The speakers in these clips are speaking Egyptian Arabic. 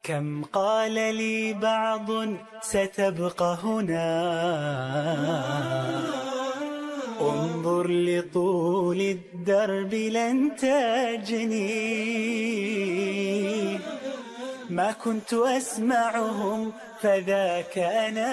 كم قال لي بعض ستبقى هنا انظر لطول الدرب لن تجني ما كنت أسمعهم فذاك أنا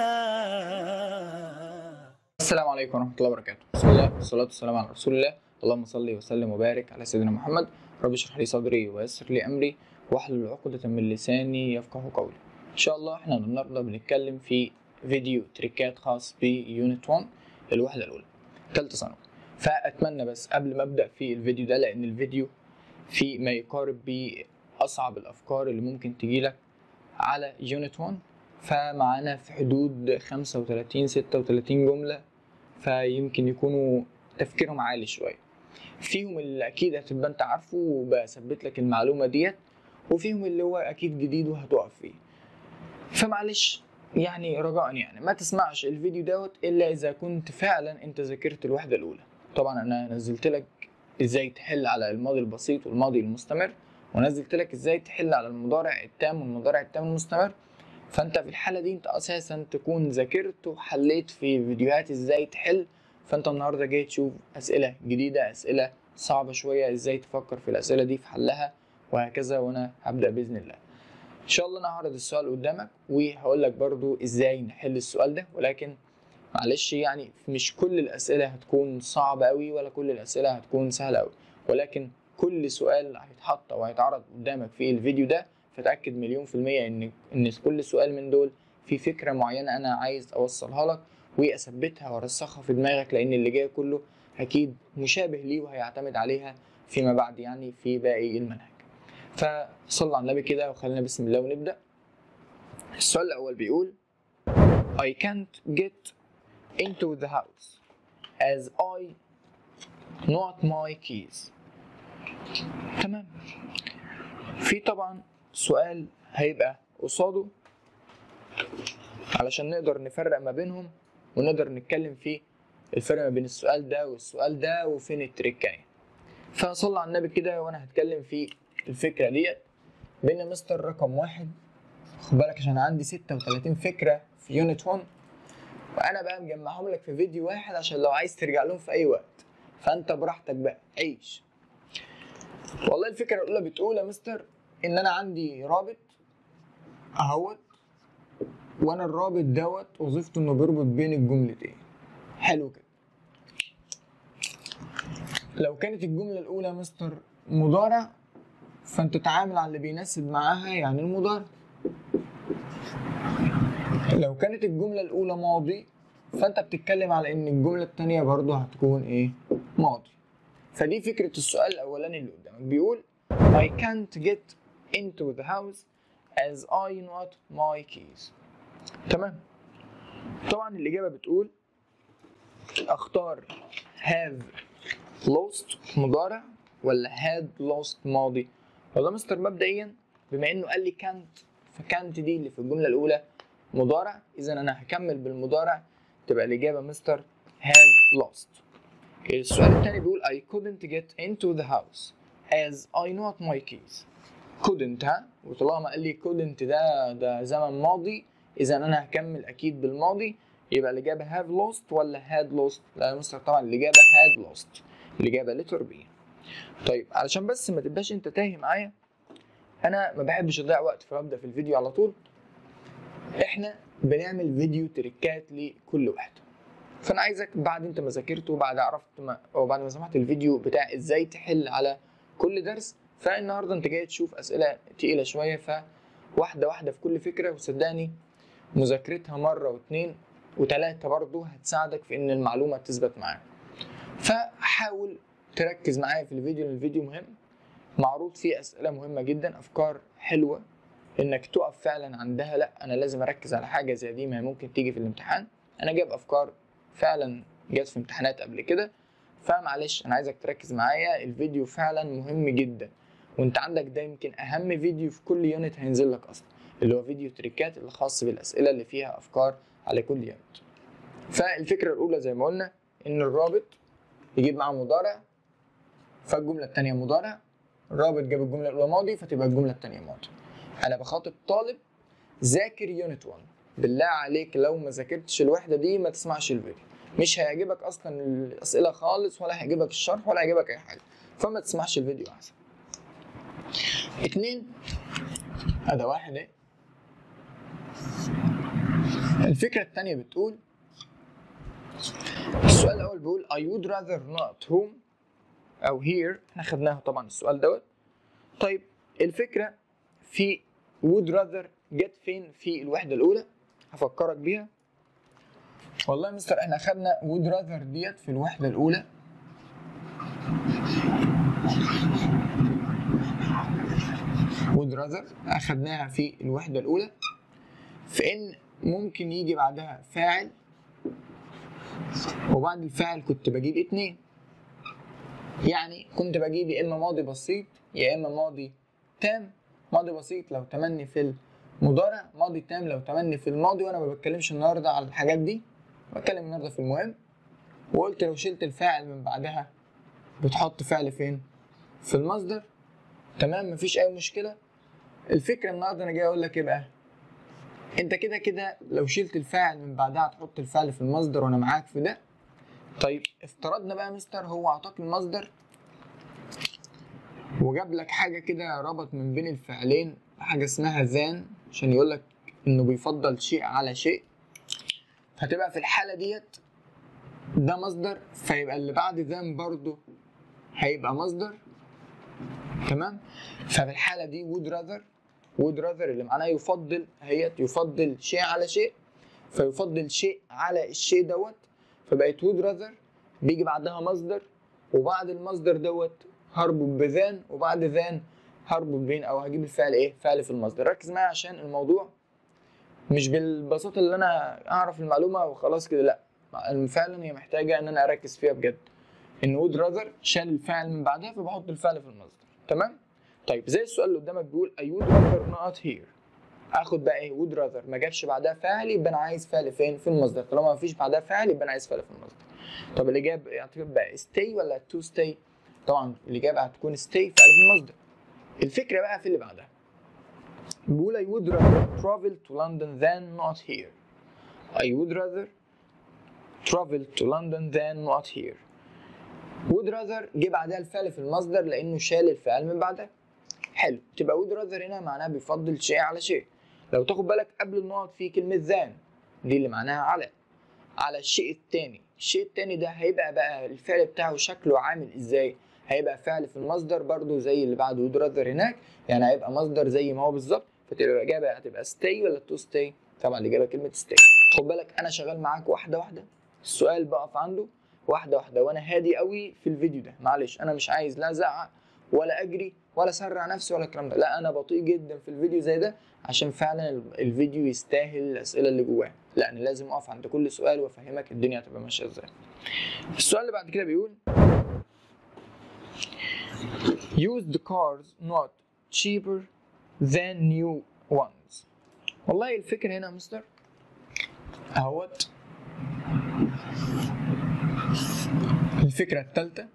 السلام عليكم ورحمة الله وبركاته بسم الله والصلاة والسلام على رسول الله اللهم صل وسلم وبارك على سيدنا محمد رب اشرح لي صدري ويسر لي أمري واحلل عقدة من لساني يفقه قولي إن شاء الله احنا النهاردة بنتكلم في فيديو تريكات خاص بيونت 1 الوحدة الأولى تالتة ثانوي فأتمنى بس قبل ما أبدأ في الفيديو ده لأن الفيديو في ما يقارب بأصعب الأفكار اللي ممكن تجيلك على يونت 1 فمعانا في حدود 35 36 جملة فيمكن يكونوا تفكيرهم عالي شوية فيهم اللي أكيد هتبقى أنت عارفه وبثبت لك المعلومة ديت وفيهم اللي هو أكيد جديد وهتقف فيه فمعلش يعني رجاء يعني ما تسمعش الفيديو دوت إلا إذا كنت فعلا أنت ذاكرت الوحدة الأولى طبعا أنا نزلت لك إزاي تحل على الماضي البسيط والماضي المستمر ونزلت لك إزاي تحل على المضارع التام والمضارع التام المستمر فانت في الحاله دي انت اساسا تكون ذاكرت وحليت في فيديوهات ازاي تحل فانت النهارده جاي تشوف اسئله جديده اسئله صعبه شويه ازاي تفكر في الاسئله دي في حلها وهكذا وانا هبدا باذن الله ان شاء الله انا هعرض السؤال قدامك وهقول لك برضو ازاي نحل السؤال ده ولكن معلش يعني مش كل الاسئله هتكون صعبه قوي ولا كل الاسئله هتكون سهله قوي ولكن كل سؤال هيتحط او هيتعرض قدامك في الفيديو ده فتأكد مليون في المية إن إن كل سؤال من دول في فكرة معينة أنا عايز أوصلها لك وأثبتها وأرسخها في دماغك لأن اللي جاي كله أكيد مشابه ليه وهيعتمد عليها فيما بعد يعني في باقي المنهج. فصلى على النبي كده وخلينا بسم الله ونبدأ. السؤال الأول بيقول I can't get into the house as I not my keys. تمام. في طبعا سؤال هيبقى قصاده علشان نقدر نفرق ما بينهم ونقدر نتكلم في الفرق ما بين السؤال ده والسؤال ده وفين التريكايه فصلى على النبي كده وانا هتكلم في الفكره ديت بين مستر رقم واحد خد بالك عشان عندي 36 فكره في يونت 1 وانا بقى مجمعهم لك في فيديو واحد عشان لو عايز ترجع لهم في اي وقت فانت براحتك بقى عيش والله الفكره الاولى بتقول يا مستر ان انا عندي رابط اهوت وانا الرابط دوت وظيفته انه بيربط بين الجملتين حلو كده لو كانت الجمله الاولى مستر مضارع فانت تعامل على اللي بيناسب معاها يعني المضارع لو كانت الجمله الاولى ماضي فانت بتتكلم على ان الجمله الثانيه برضه هتكون ايه ماضي فدي فكره السؤال الاولاني اللي قدامك بيقول I can't get into the house as I not my keys تمام طبعا الإجابة بتقول أختار have lost مضارع ولا had lost ماضي والله مستر مبدئيا بما إنه قال لي can't فكانت دي اللي في الجملة الأولى مضارع إذا أنا هكمل بالمضارع تبقى الإجابة مستر have lost السؤال الثاني بيقول I couldn't get into the house as I not my keys couldn't ها وطالما قال لي couldn't ده ده زمن ماضي اذا انا هكمل اكيد بالماضي يبقى الاجابه have lost ولا had lost لا يا مستر طبعا الاجابه had lost الاجابه letter B طيب علشان بس ما تبقاش انت تاهي معايا انا ما بحبش اضيع وقت فببدا في الفيديو على طول احنا بنعمل فيديو تريكات لكل واحده فانا عايزك بعد انت ما ذاكرت وبعد عرفت ما او بعد ما سمعت الفيديو بتاع ازاي تحل على كل درس فالنهارده انت جاي تشوف اسئله تقيله شويه فواحده واحده في كل فكره وصدقني مذاكرتها مره واثنين وثلاثه برضه هتساعدك في ان المعلومه تثبت معاك فحاول تركز معايا في الفيديو لان الفيديو مهم معروض فيه اسئله مهمه جدا افكار حلوه انك تقف فعلا عندها لا انا لازم اركز على حاجه زي دي ما هي ممكن تيجي في الامتحان انا جايب افكار فعلا جت في امتحانات قبل كده فمعلش انا عايزك تركز معايا الفيديو فعلا مهم جدا وانت عندك ده يمكن اهم فيديو في كل يونت هينزل لك اصلا اللي هو فيديو تريكات اللي خاص بالاسئله اللي فيها افكار على كل يونت فالفكره الاولى زي ما قلنا ان الرابط يجيب معاه مضارع فالجمله الثانيه مضارع الرابط جاب الجمله الاولى ماضي فتبقى الجمله الثانيه ماضي انا بخاطب طالب ذاكر يونت 1 بالله عليك لو ما ذاكرتش الوحده دي ما تسمعش الفيديو مش هيعجبك اصلا الاسئله خالص ولا هيعجبك الشرح ولا هيعجبك اي حاجه فما تسمعش الفيديو احسن اتنين ادي واحد ايه الفكرة التانية بتقول السؤال الأول بيقول I would rather not home أو here احنا خدناه طبعا السؤال دوت طيب الفكرة في would rather جت فين في الوحدة الأولى هفكرك بيها والله يا مستر احنا خدنا would rather ديت في الوحدة الأولى would rather أخدناها في الوحدة الأولى في إن ممكن يجي بعدها فاعل وبعد الفاعل كنت بجيب اتنين يعني كنت بجيب يا إما ماضي بسيط يا إما ماضي تام ماضي بسيط لو تمني في المضارع ماضي تام لو تمني في الماضي وأنا ما بتكلمش النهاردة على الحاجات دي بتكلم النهاردة في المهم وقلت لو شلت الفاعل من بعدها بتحط فعل فين؟ في المصدر تمام مفيش أي مشكلة الفكرة النهاردة أنا جاي أقول لك إيه بقى؟ انت كده كده لو شلت الفاعل من بعدها هتحط الفعل في المصدر وانا معاك في ده طيب افترضنا بقى مستر هو اعطاك المصدر وجاب لك حاجه كده ربط من بين الفعلين حاجه اسمها ذان عشان يقول لك انه بيفضل شيء على شيء هتبقى في الحاله ديت ده مصدر فيبقى اللي بعد ذان برضو هيبقى مصدر تمام ففي الحاله دي would rather would rather اللي معناه يفضل هي يفضل شيء على شيء فيفضل شيء على الشيء دوت فبقت would rather بيجي بعدها مصدر وبعد المصدر دوت هربط بذان وبعد ذان هربط بين او هجيب الفعل ايه فعل في المصدر ركز معايا عشان الموضوع مش بالبساطه اللي انا اعرف المعلومه وخلاص كده لا فعلا هي محتاجه ان انا اركز فيها بجد ان would rather شال الفعل من بعدها فبحط الفعل في المصدر تمام طيب زي السؤال اللي قدامك بيقول I would rather not here اخد بقى ايه would rather ما جابش بعدها فعل يبقى انا عايز فعل فين في المصدر طالما ما فيش بعدها فعل يبقى انا عايز فعل في المصدر طب الاجابه هتبقى بقى stay ولا to stay طبعا الاجابه هتكون stay فعل في المصدر الفكره بقى في اللي بعدها بيقول I would rather travel to London than not here I would rather travel to London than not here would rather جه بعدها الفعل في المصدر لانه شال الفعل من بعدها حلو تبقى would rather هنا معناها بيفضل شيء على شيء لو تاخد بالك قبل النقط في كلمة than دي اللي معناها على على الشيء التاني الشيء التاني ده هيبقى بقى الفعل بتاعه شكله عامل ازاي هيبقى فعل في المصدر برضو زي اللي بعد would rather هناك يعني هيبقى مصدر زي ما هو بالظبط فتبقى الإجابة هتبقى stay ولا to stay طبعا الإجابة كلمة stay خد بالك أنا شغال معاك واحدة واحدة السؤال بقف عنده واحدة واحدة وأنا هادي قوي في الفيديو ده معلش أنا مش عايز لا أزعق ولا أجري ولا اسرع نفسي ولا الكلام ده لا انا بطيء جدا في الفيديو زي ده عشان فعلا الفيديو يستاهل الاسئله اللي جواه لا انا لازم اقف عند كل سؤال وافهمك الدنيا هتبقى ماشيه ازاي السؤال اللي بعد كده بيقول use the cars not cheaper than new ones والله الفكرة هنا يا مستر اهوت الفكرة الثالثة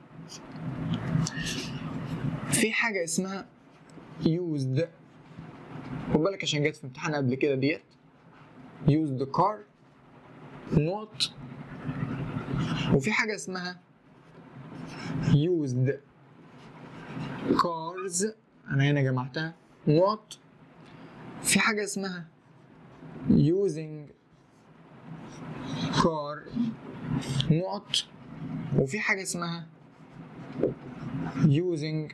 في حاجة اسمها used خد بالك عشان جت في امتحان قبل كده ديت use the car not وفي حاجة اسمها used cars أنا هنا جمعتها not في حاجة اسمها using car not وفي حاجة اسمها using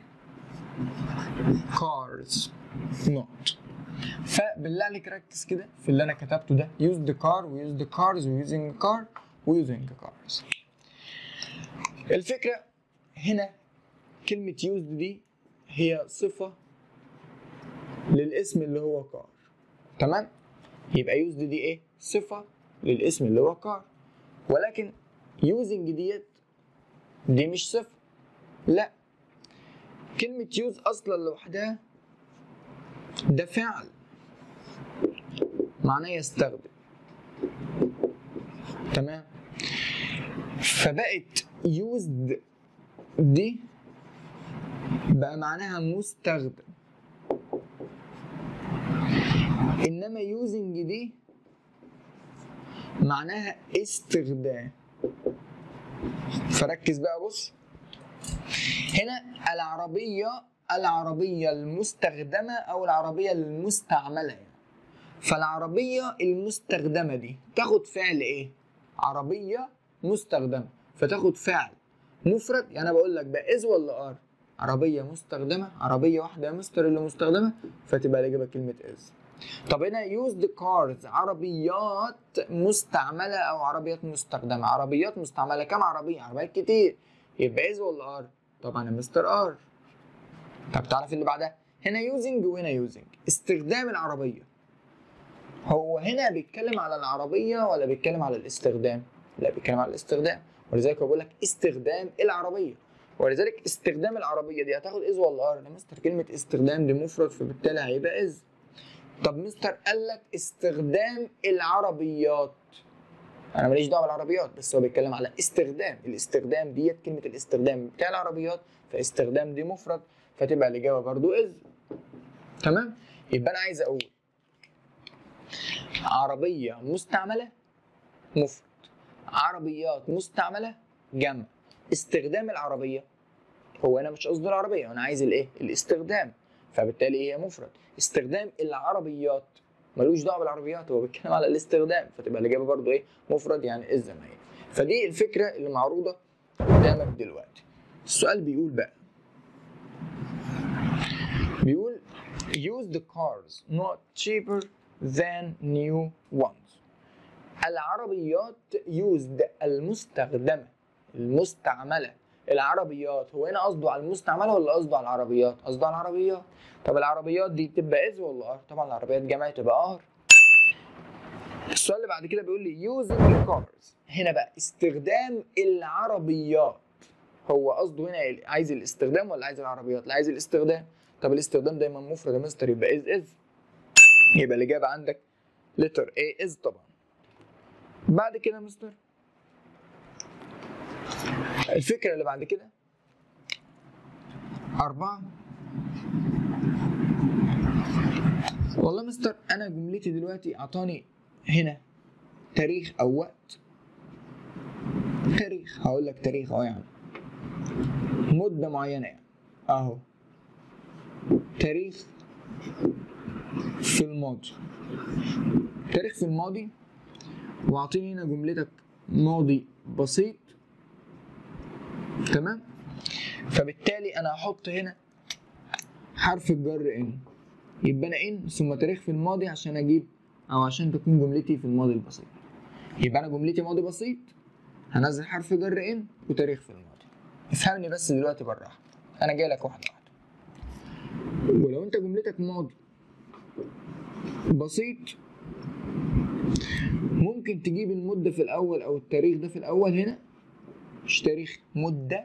cars not فبالله عليك ركز كده في اللي انا كتبته ده use the car و use the cars و using the car و using the cars الفكرة هنا كلمة used دي هي صفة للاسم اللي هو car تمام يبقى used دي ايه صفة للاسم اللي هو car ولكن using ديت دي مش صفة لا كلمة يوز أصلا لوحدها ده فعل معناه يستخدم تمام فبقت يوزد دي بقى معناها مستخدم انما يوزنج دي معناها استخدام فركز بقى بص هنا العربية العربية المستخدمة أو العربية المستعملة يعني. فالعربية المستخدمة دي تاخد فعل إيه؟ عربية مستخدمة فتاخد فعل مفرد يعني أنا بقول لك بقى إز ولا آر؟ عربية مستخدمة عربية واحدة يا مستر اللي مستخدمة فتبقى الإجابة كلمة إز طب هنا used cars عربيات مستعملة أو عربيات مستخدمة عربيات مستعملة كم عربية؟ عربيات كتير يبقى إز ولا آر؟ طبعا يا مستر آر طب تعرف اللي بعدها هنا using وهنا using استخدام العربية هو هنا بيتكلم على العربية ولا بيتكلم على الاستخدام؟ لا بيتكلم على الاستخدام ولذلك هو بيقول لك استخدام العربية ولذلك استخدام العربية دي هتاخد إز ولا آر؟ يا مستر كلمة استخدام دي مفرد فبالتالي هيبقى إز طب مستر قال لك استخدام العربيات انا ماليش دعوه بالعربيات بس هو بيتكلم على استخدام الاستخدام ديت كلمه الاستخدام بتاع العربيات فاستخدام دي مفرد فتبقى الاجابه برضو از تمام يبقى انا عايز اقول عربيه مستعمله مفرد عربيات مستعمله جمع استخدام العربيه هو انا مش قصدي العربيه انا عايز الايه الاستخدام فبالتالي هي مفرد استخدام العربيات ملوش دعوه بالعربيات هو بيتكلم على الاستخدام فتبقى الاجابه برضو ايه مفرد يعني از ما هي فدي الفكره اللي معروضه قدامك دلوقتي السؤال بيقول بقى بيقول use the cars not cheaper than new ones العربيات used المستخدمه المستعمله العربيات هو هنا قصده على المستعمله ولا قصده على العربيات؟ قصده على العربيات طب العربيات دي تبقى از ولا ار؟ طبعا العربيات جمع تبقى ار السؤال اللي بعد كده بيقول لي using cars هنا بقى استخدام العربيات هو قصده هنا عايز الاستخدام ولا عايز العربيات؟ لا عايز الاستخدام طب الاستخدام دايما مفرد يا مستر يبقى از از يبقى الاجابه عندك لتر A از طبعا بعد كده يا مستر الفكرة اللي بعد كده أربعة والله مستر أنا جملتي دلوقتي أعطاني هنا تاريخ أو وقت تاريخ هقول لك تاريخ أهو يعني مدة معينة يعني أهو تاريخ في الماضي تاريخ في الماضي وأعطيني هنا جملتك ماضي بسيط تمام فبالتالي انا هحط هنا حرف الجر ان يبقى انا ان ثم تاريخ في الماضي عشان اجيب او عشان تكون جملتي في الماضي البسيط يبقى انا جملتي ماضي بسيط هنزل حرف جر ان وتاريخ في الماضي افهمني بس دلوقتي بالراحه انا جاي لك واحده واحده ولو انت جملتك ماضي بسيط ممكن تجيب المدة في الأول أو التاريخ ده في الأول هنا مش تاريخ مدة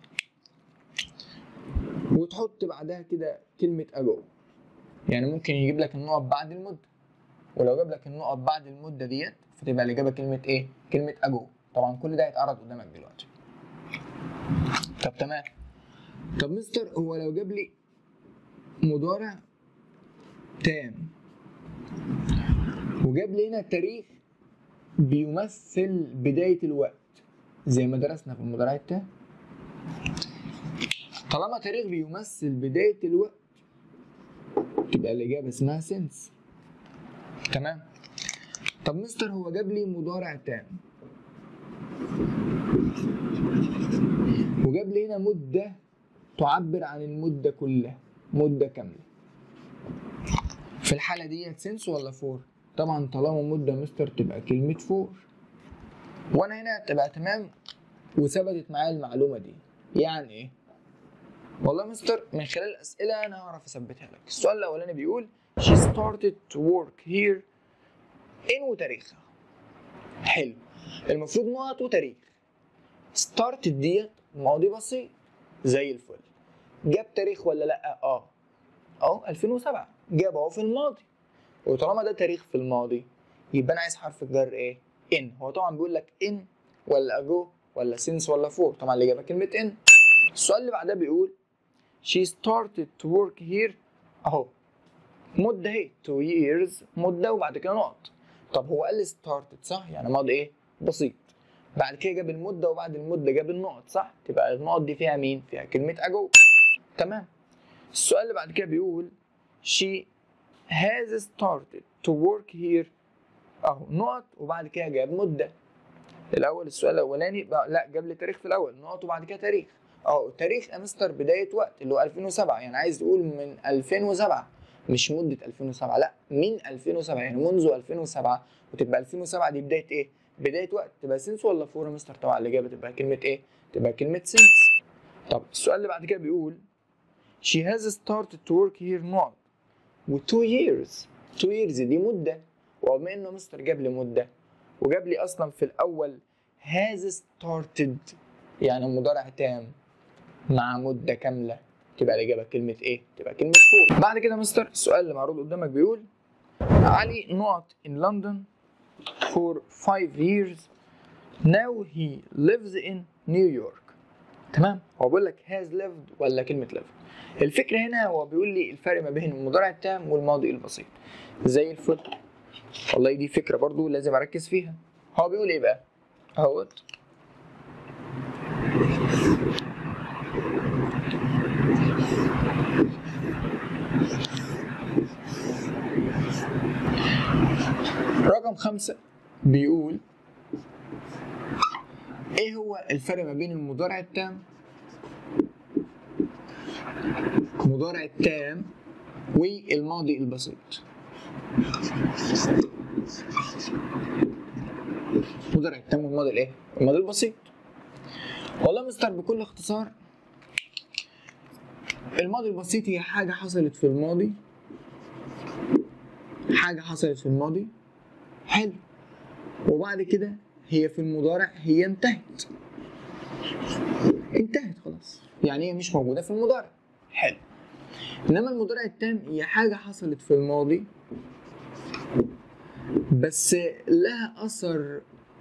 وتحط بعدها كده كلمة أجو يعني ممكن يجيب لك النقط بعد المدة ولو جاب لك النقط بعد المدة ديت فتبقى الإجابة كلمة إيه؟ كلمة أجو طبعا كل ده هيتعرض قدامك دلوقتي طب تمام طب مستر هو لو جاب لي مضارع تام وجاب لي هنا تاريخ بيمثل بداية الوقت زي ما درسنا في المضارع التام طالما تاريخ بيمثل بداية الوقت تبقى الإجابة اسمها سنس تمام طب مستر هو جاب لي مضارع تام وجاب لي هنا مدة تعبر عن المدة كلها مدة كاملة في الحالة دي سنس ولا فور؟ طبعا طالما مدة مستر تبقى كلمة فور وانا هنا تبقى تمام وثبتت معايا المعلومة دي يعني ايه؟ والله مستر من خلال الأسئلة أنا هعرف أثبتها لك السؤال الأولاني بيقول She started to work here in وتاريخها حلو المفروض نقط وتاريخ started ديت ماضي بسيط زي الفل جاب تاريخ ولا لأ؟ اه اهو 2007 جاب اهو في الماضي وطالما ده تاريخ في الماضي يبقى انا عايز حرف الجر ايه؟ ان هو طبعا بيقول لك ان ولا اجو ولا سينس ولا فور طبعا الاجابه كلمه ان السؤال اللي بعدها بيقول she started to work here اهو مده اهي 2 years مده وبعد كده نقط طب هو قال لي started صح يعني ماضي ايه بسيط بعد كده جاب المده وبعد المده جاب النقط صح تبقى النقط دي فيها مين فيها كلمه ago تمام السؤال اللي بعد كده بيقول she has started to work here اهو نقط وبعد كده جاب مده الاول السؤال الاولاني بقى- لا جاب لي تاريخ في الاول نقط وبعد كده تاريخ اه تاريخ يا مستر بدايه وقت اللي هو 2007 يعني عايز تقول من 2007 مش مده 2007 لا من 2007 يعني منذ 2007 وتبقى 2007 دي بدايه ايه؟ بدايه وقت تبقى سنس ولا فور يا مستر طبعا الاجابه تبقى كلمه ايه؟ تبقى كلمه سنس طب السؤال اللي بعد كده بيقول she has started to work here not و 2 years 2 years دي مده وبما انه مستر جاب لي مده وجاب لي اصلا في الاول has started يعني مضارع تام مع مده كامله تبقى الاجابه كلمه ايه؟ تبقى كلمه فور بعد كده مستر السؤال اللي معروض قدامك بيقول علي not in London for five years now he lives in New York تمام هو بيقول لك has lived ولا كلمه lived الفكره هنا هو بيقول لي الفرق ما بين المضارع التام والماضي البسيط زي الفل والله دي فكره برضو لازم اركز فيها هو بيقول ايه بقى اهوت رقم خمسة بيقول ايه هو الفرق ما بين المضارع التام المضارع التام والماضي البسيط المضارع التام والماضي الايه الماضي البسيط والله مستر بكل اختصار الماضي البسيط هي حاجة حصلت في الماضي حاجة حصلت في الماضي حلو وبعد كده هي في المضارع هي انتهت انتهت خلاص يعني هي مش موجودة في المضارع حلو انما المضارع التام هي حاجة حصلت في الماضي بس لها اثر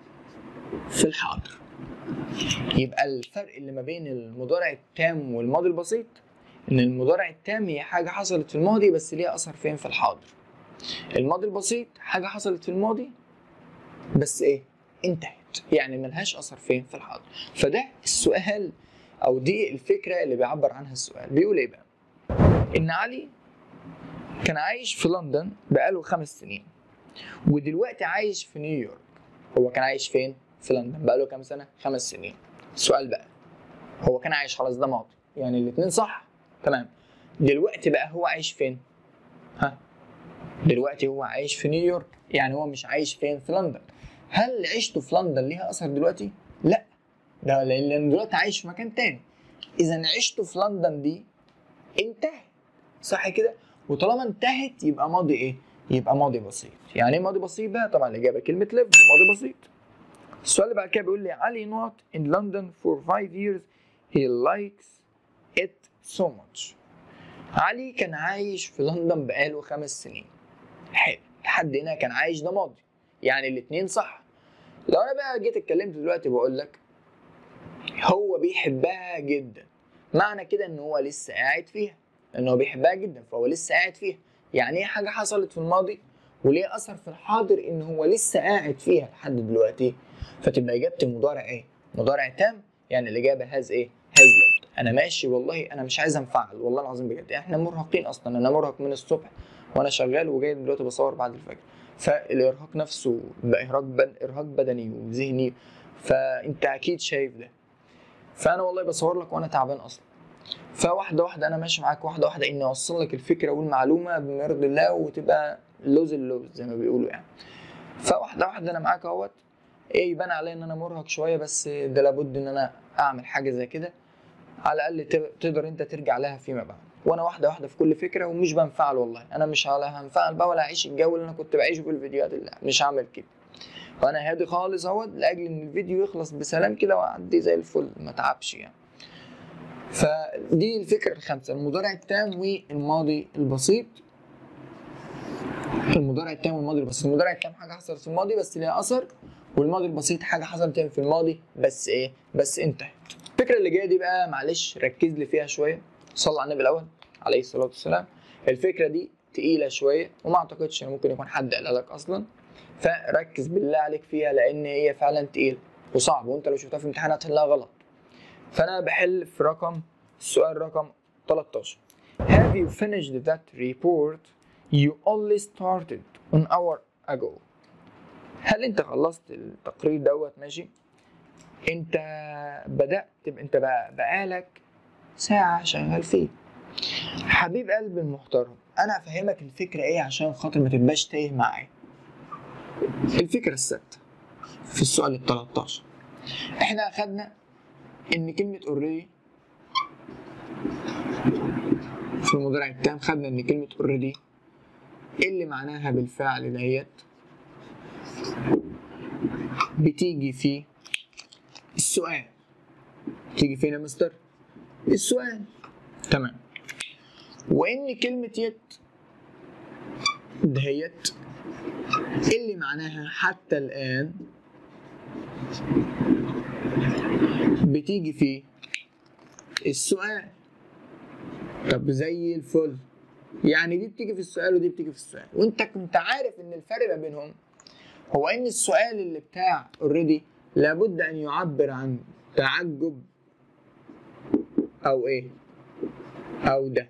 في الحاضر يبقى الفرق اللي ما بين المضارع التام والماضي البسيط ان المضارع التام هي حاجة حصلت في الماضي بس ليها اثر فين في الحاضر الماضي البسيط حاجة حصلت في الماضي بس ايه انتهت يعني ملهاش اثر فين في الحاضر فده السؤال او دي الفكرة اللي بيعبر عنها السؤال بيقول ايه بقى ان علي كان عايش في لندن بقاله خمس سنين ودلوقتي عايش في نيويورك هو كان عايش فين في لندن بقاله كام سنة خمس سنين السؤال بقى هو كان عايش خلاص ده ماضي يعني الاتنين صح تمام دلوقتي بقى هو عايش فين ها دلوقتي هو عايش في نيويورك يعني هو مش عايش فين في لندن هل عيشته في لندن ليها اثر دلوقتي لا ده لان لأن دلوقتي عايش في مكان تاني اذا عيشته في لندن دي انتهت صح كده وطالما انتهت يبقى ماضي ايه يبقى ماضي بسيط يعني ايه ماضي بسيط بقى طبعا الاجابه كلمه live ماضي بسيط السؤال اللي بعد كده بيقول لي علي not in London for five years he likes it so much علي كان عايش في لندن بقاله خمس سنين حلو لحد هنا كان عايش ده ماضي يعني الاتنين صح لو انا بقى جيت اتكلمت دلوقتي بقول لك هو بيحبها جدا معنى كده ان هو لسه قاعد فيها لان هو بيحبها جدا فهو لسه قاعد فيها يعني ايه حاجه حصلت في الماضي وليه اثر في الحاضر ان هو لسه قاعد فيها لحد دلوقتي فتبقى اجابتي مضارع ايه مضارع تام يعني الاجابه هاز ايه هاز lived انا ماشي والله انا مش عايز انفعل والله العظيم بجد احنا مرهقين اصلا انا مرهق من الصبح وانا شغال وجاي دلوقتي بصور بعد الفجر فالارهاق نفسه بقى ارهاق بد... ارهاق بدني وذهني فانت اكيد شايف ده فانا والله بصور لك وانا تعبان اصلا فواحده واحده انا ماشي معاك واحده واحده اني اوصل لك الفكره والمعلومه بما يرضي الله وتبقى لوز اللوز زي ما بيقولوا يعني فواحده واحده انا معاك اهوت ايه يبان عليا ان انا مرهق شويه بس ده لابد ان انا اعمل حاجه زي كده على الاقل ت- تقدر انت ترجع لها فيما بعد وانا واحده واحده في كل فكره ومش بنفعل والله انا مش ولا هنفعل بقى ولا اعيش الجو اللي انا كنت بعيشه في الفيديوهات اللي مش هعمل كده فانا هادي خالص اهوت لاجل ان الفيديو يخلص بسلام كده واعدي زي الفل ما تعبش يعني فدي الفكره الخامسه المضارع التام والماضي البسيط المضارع التام والماضي البسيط المضارع التام حاجه حصلت في الماضي بس ليها اثر والماضي البسيط حاجه حصلت في الماضي بس ايه بس انتهت الفكره اللي جايه دي بقى معلش ركز لي فيها شويه صلى على النبي الاول عليه الصلاه والسلام الفكره دي تقيله شويه وما اعتقدش ان ممكن يكون حد قالها لك اصلا فركز بالله عليك فيها لان هي فعلا تقيله وصعب وانت لو شفتها في امتحان هتحلها غلط فانا بحل في رقم السؤال رقم 13 Have you finished that report you only started an hour ago هل انت خلصت التقرير دوت ماشي انت بدأت انت بقى بقالك ساعة شغال فيه حبيب قلبي المحترم انا هفهمك الفكرة ايه عشان خاطر ما تبقاش تايه معايا الفكرة الثابتة في السؤال ال 13 احنا اخدنا ان كلمة اوريدي في المضارع التام خدنا ان كلمة اوريدي اللي معناها بالفعل ديت بتيجي في السؤال تيجي فين يا مستر السؤال تمام وان كلمة يت دهيت اللي معناها حتى الآن بتيجي في السؤال طب زي الفل يعني دي بتيجي في السؤال ودي بتيجي في السؤال وانت كنت عارف ان الفرق ما بينهم هو ان السؤال اللي بتاع اوريدي لابد ان يعبر عن تعجب او ايه او دهشه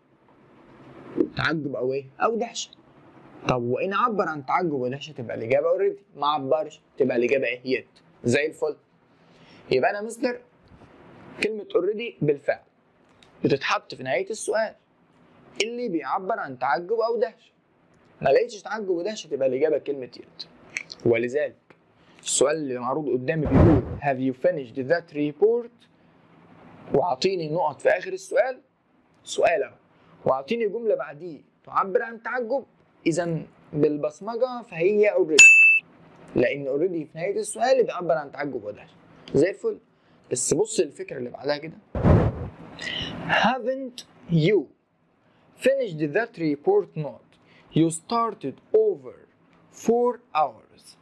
تعجب او ايه او دهشه طب وان عبر عن تعجب ودهشه تبقى الاجابه اوريدي ما عبرش تبقى الاجابه ايه يت زي الفل يبقى انا مستر كلمه اوريدي بالفعل بتتحط في نهايه السؤال اللي بيعبر عن تعجب او دهشه ما لقيتش تعجب ودهشه تبقى الاجابه كلمه يت ولذلك السؤال اللي معروض قدامي بيقول have you finished that report واعطيني نقط في اخر السؤال سؤال اهو واعطيني جمله بعديه تعبر عن تعجب اذا بالبصمجه فهي اوريدي لان اوريدي في نهايه السؤال بيعبر عن تعجب ودهشه زي الفل بس بص الفكره اللي بعدها كده haven't you finished that report not you started over four hours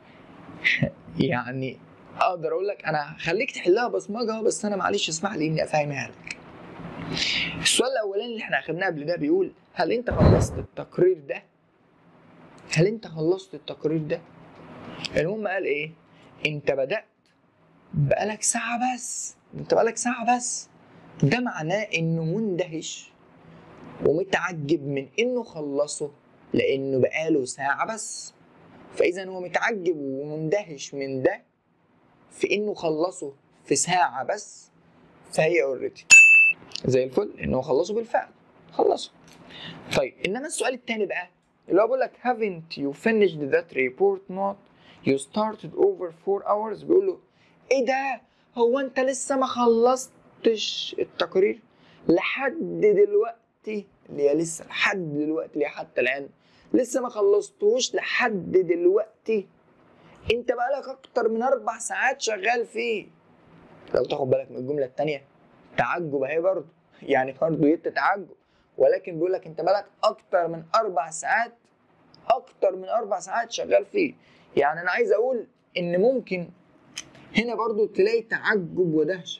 يعني اقدر اقول لك انا هخليك تحلها بصمجه بس انا معلش اسمح لي اني افهمها لك السؤال الاولاني اللي احنا اخدناه قبل ده بيقول هل انت خلصت التقرير ده هل انت خلصت التقرير ده المهم قال ايه انت بدات بقالك ساعه بس انت بقالك ساعه بس ده معناه انه مندهش ومتعجب من انه خلصه لانه بقاله ساعه بس فاذا هو متعجب ومندهش من ده في انه خلصه في ساعه بس فهي اوريدي زي الفل انه خلصه بالفعل خلصه طيب انما السؤال الثاني بقى اللي هو بيقول لك haven't you finished that report not you started over four hours بيقول له ايه ده هو انت لسه ما خلصتش التقرير لحد دلوقتي اللي هي لسه لحد دلوقتي اللي هي حتى الان لسه ما خلصتوش لحد دلوقتي انت بقالك اكتر من اربع ساعات شغال فيه لو تاخد بالك من الجمله الثانيه تعجب اهي برضه يعني برضه يت تعجب ولكن بيقول لك انت بقالك اكتر من اربع ساعات اكتر من اربع ساعات شغال فيه يعني انا عايز اقول ان ممكن هنا برضه تلاقي تعجب ودهشه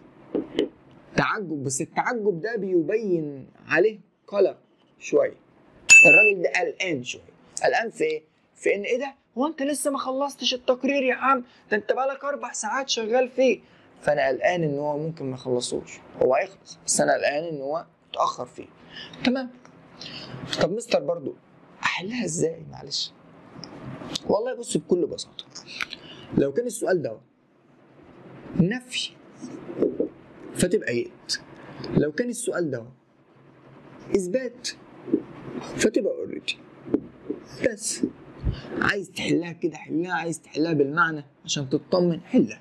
تعجب بس التعجب ده بيبين عليه قلق شويه الراجل ده قلقان شويه قلقان في ايه؟ في ان ايه ده؟ هو انت لسه ما خلصتش التقرير يا عم ده انت بقالك اربع ساعات شغال فيه فانا قلقان ان هو ممكن ما يخلصوش هو هيخلص بس انا قلقان ان هو اتاخر فيه تمام طب مستر برضو احلها ازاي معلش والله بص بكل بساطه لو كان السؤال ده نفي فتبقى يت لو كان السؤال ده اثبات فتبقى اوريدي بس عايز تحلها كده حلها عايز تحلها بالمعنى عشان تطمن حلها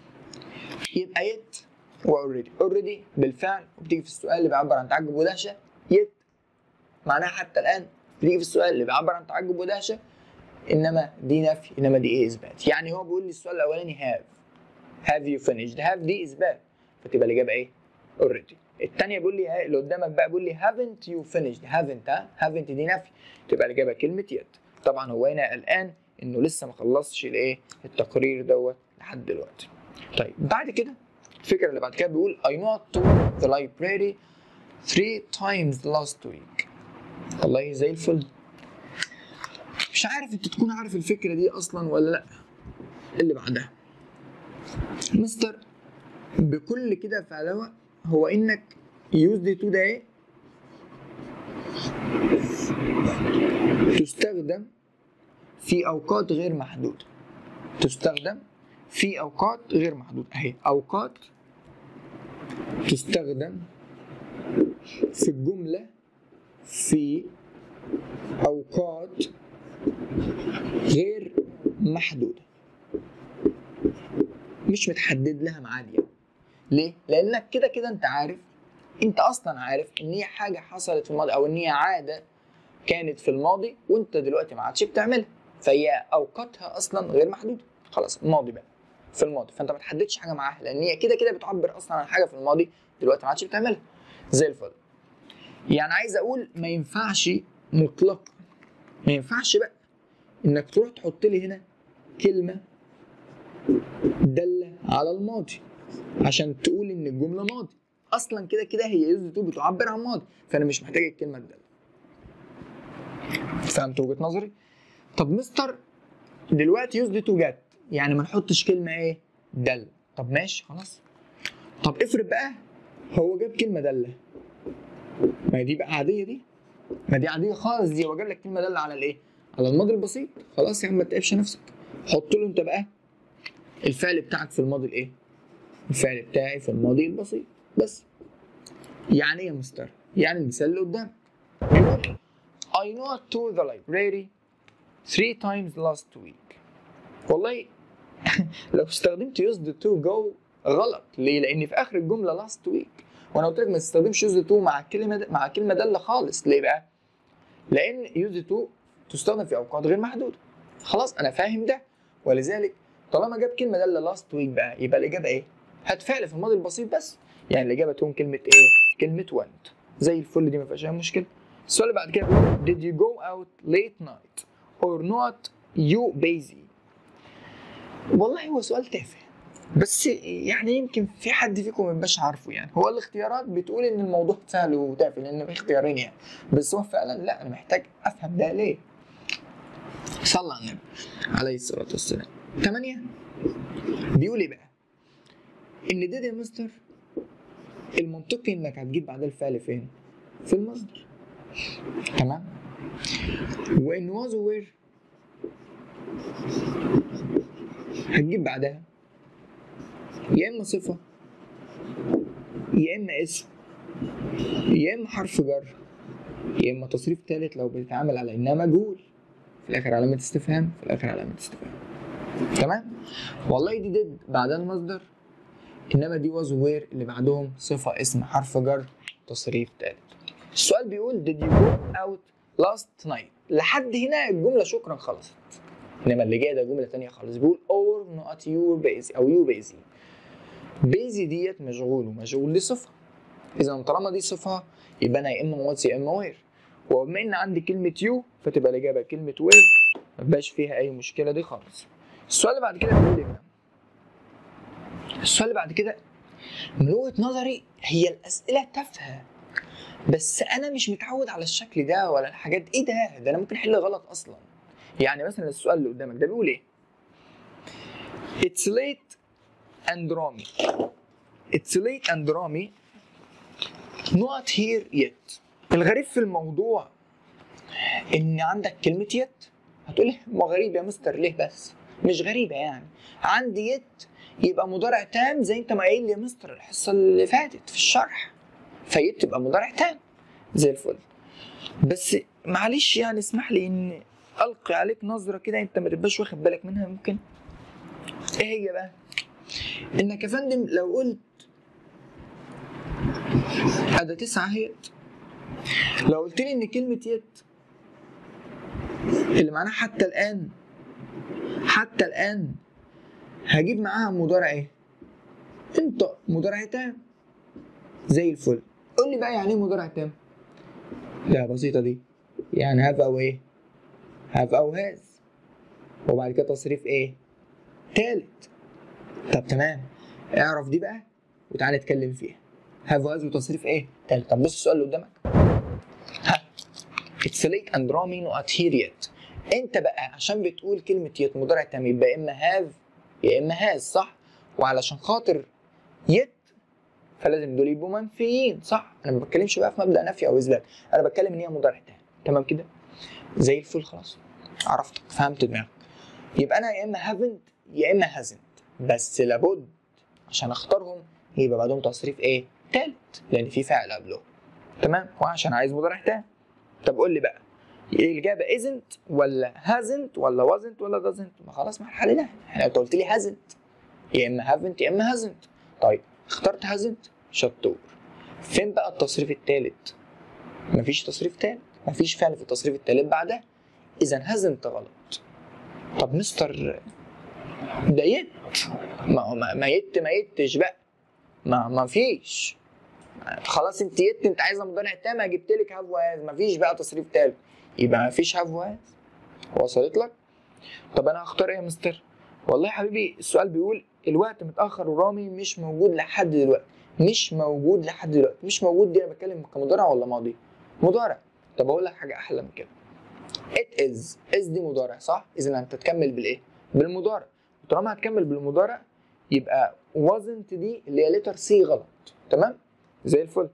يبقى يت واوريدي اوريدي بالفعل وبتيجي في السؤال اللي بيعبر عن تعجب ودهشه يت معناها حتى الان بتيجي في السؤال اللي بيعبر عن تعجب ودهشه انما دي نفي انما دي ايه اثبات يعني هو بيقول لي السؤال الاولاني هاف هاف يو فينيشد هاف دي اثبات فتبقى الاجابه ايه اوريدي الثانيه بيقول لي اللي قدامك بقى بيقول لي haven't you finished haven't ها haven't دي نفي تبقى الاجابه كلمه يت طبعا هو هنا قلقان انه لسه ما خلصش الايه التقرير دوت لحد دلوقتي طيب بعد كده الفكره اللي بعد كده بيقول I not to the library three times last week والله زي الفل مش عارف انت تكون عارف الفكره دي اصلا ولا لا اللي بعدها مستر بكل كده فعلوه هو انك يوز دي تو ده ايه تستخدم في اوقات غير محدوده تستخدم في اوقات غير محدوده اهي اوقات تستخدم في الجمله في اوقات غير محدوده مش متحدد لها ميعاد يعني ليه لانك كده كده انت عارف انت اصلا عارف ان هي حاجه حصلت في الماضي او ان هي عاده كانت في الماضي وانت دلوقتي ما عادش بتعملها فهي اوقاتها اصلا غير محدوده خلاص الماضي بقى في الماضي فانت ما تحددش حاجه معاها لان هي كده كده بتعبر اصلا عن حاجه في الماضي دلوقتي ما عادش بتعملها زي الفل يعني عايز اقول ما ينفعش مطلقا ما ينفعش بقى انك تروح تحط لي هنا كلمه داله على الماضي عشان تقول ان الجمله ماضي اصلا كده كده هي يوز تو بتعبر عن ماضي فانا مش محتاج الكلمه الداله فهمت وجهه نظري طب مستر دلوقتي يوز تو جت يعني ما نحطش كلمه ايه دل طب ماشي خلاص طب افرض بقى هو جاب كلمه داله ما هي دي بقى عاديه دي ما دي عاديه خالص دي هو جاب لك كلمه داله على الايه على الماضي البسيط خلاص يا عم ما تتعبش نفسك حط له انت بقى الفعل بتاعك في الماضي الايه الفعل بتاعي في الماضي البسيط بس يعني ايه يا مستر يعني المثال اللي قدام بيقول I went to the library three times last week والله لو استخدمت used to go غلط ليه؟ لأن في آخر الجملة last week وأنا قلت لك ما تستخدمش used to مع كلمة مع كلمة دالة خالص ليه بقى؟ لأن used to تستخدم في أوقات غير محدودة خلاص أنا فاهم ده ولذلك طالما جاب كلمة دالة last week بقى يبقى الإجابة إيه؟ هات فعل في الماضي البسيط بس يعني الإجابة تكون كلمة إيه؟ كلمة went زي الفل دي ما فيهاش أي مشكلة السؤال اللي بعد كده بيقول did you go out late night or not you busy والله هو سؤال تافه بس يعني يمكن في حد فيكم ما يبقاش عارفه يعني هو الاختيارات بتقول ان الموضوع سهل وتافه لان في اختيارين يعني بس هو فعلا لا انا محتاج افهم ده ليه صلى على النبي عليه الصلاه والسلام ثمانية بيقول ايه بقى ان ده يا مستر المنطقي انك هتجيب بعدها الفعل فين في المصدر تمام وان was where هتجيب بعدها يا اما صفه يا اما اسم يا اما حرف جر يا اما تصريف ثالث لو بتتعامل على انها مجهول في الاخر علامه استفهام في الاخر علامه استفهام تمام والله دي ديد بعدها المصدر انما دي was where اللي بعدهم صفه اسم حرف جر تصريف ثالث السؤال بيقول did you go out last night لحد هنا الجمله شكرا خلصت انما اللي جاي ده جمله تانية خالص بيقول or not you busy او you busy busy ديت مشغول ومشغول دي صفه اذا طالما دي صفه يبقى انا يا اما what's يا اما where وبما ان عندي كلمه you فتبقى الاجابه كلمه where ما بقاش فيها اي مشكله دي خالص السؤال اللي بعد كده بيقول ايه بقى؟ السؤال اللي بعد كده من وجهه نظري هي الاسئله تافهه بس انا مش متعود على الشكل ده ولا الحاجات دي. ايه ده ده انا ممكن احل غلط اصلا يعني مثلا السؤال اللي قدامك ده بيقول ايه It's late and Rami It's late and Rami not here yet الغريب في الموضوع ان عندك كلمة يت هتقول لي ما غريب يا مستر ليه بس مش غريبة يعني عندي يت يبقى مضارع تام زي انت ما قايل لي يا مستر الحصة اللي فاتت في الشرح فيت تبقى مضارع تام زي الفل بس معلش يعني اسمح لي ان القي عليك نظره كده انت ما تبقاش واخد بالك منها ممكن ايه هي بقى انك يا فندم لو قلت أدا تسعة هيت لو قلت لي ان كلمة يت اللي معناها حتى الآن حتى الآن هجيب معاها مضارع ايه؟ انت مضارع تام زي الفل قول لي بقى يعني ايه مضارع تام؟ لا بسيطة دي يعني هاف او ايه؟ هاف او هاز وبعد كده تصريف ايه؟ تالت طب تمام اعرف دي بقى وتعالى نتكلم فيها هاف وهاز وتصريف ايه؟ تالت طب بص السؤال اللي قدامك ها It's late and Rami not here yet انت بقى عشان بتقول كلمة يت مضارع تام يبقى يا اما have يا اما has صح وعلشان خاطر يت فلازم دول يبقوا منفيين صح انا ما بتكلمش بقى في مبدا نفي او اثبات انا بتكلم ان هي مضارع تام تمام كده زي الفل خلاص عرفتك فهمت دماغك يبقى انا يا اما haven't يا اما hasn't بس لابد عشان اختارهم يبقى بعدهم تصريف ايه تالت لان في فاعل قبله تمام وعشان عايز مضارع تام طب قول لي بقى ايه الاجابه isn't ولا hasn't ولا wasn't ولا doesn't ما خلاص ما حليناها احنا انت قلت لي hasn't يا اما haven't يا اما hasn't طيب اخترت hasn't شطور فين بقى التصريف الثالث مفيش تصريف ثالث مفيش فعل في التصريف الثالث بعدها اذا hasn't غلط طب مستر ده يت ما هو ما ما يت ما يتش بقى ما ما فيش خلاص انت يت انت عايزه مضارع تام جبت لك هاف وهاز ما فيش بقى تصريف ثالث يبقى ما فيش هاف وهاز وصلت لك طب انا هختار ايه يا مستر والله يا حبيبي السؤال بيقول الوقت متاخر ورامي مش موجود لحد دلوقتي مش موجود لحد دلوقتي مش موجود دي انا بتكلم كمضارع ولا ماضي مضارع طب اقول لك حاجه احلى من كده it is is دي مضارع صح اذا انت تكمل بالايه بالمضارع طالما هتكمل بالمضارع يبقى wasn't دي اللي هي لتر سي غلط تمام زي الفل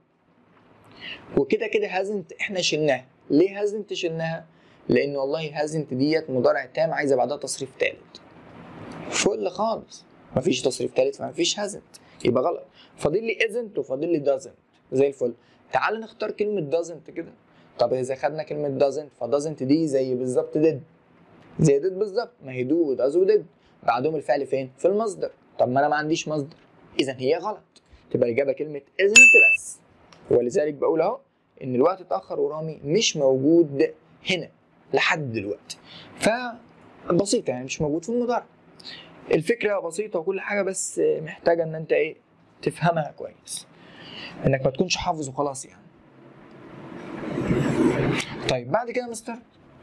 وكده كده hasn't احنا شلناها ليه hasn't شلناها لان والله hasn't ديت مضارع تام عايزه بعدها تصريف ثالث فل خالص مفيش تصريف ثالث فمفيش hasn't يبقى غلط فاضل لي isn't وفاضل لي doesn't زي الفل تعال نختار كلمه doesn't كده طب اذا خدنا كلمه doesn't ف doesn't دي زي بالظبط did زي did بالظبط ما هي do و does و did بعدهم الفعل فين في المصدر طب ما انا ما عنديش مصدر اذا هي غلط تبقى الاجابه كلمه isn't بس ولذلك بقول اهو ان الوقت اتاخر ورامي مش موجود هنا لحد دلوقتي فبسيطه يعني مش موجود في المضارع الفكره بسيطه وكل حاجه بس محتاجه ان انت ايه تفهمها كويس انك ما تكونش حافظ وخلاص يعني طيب بعد كده يا مستر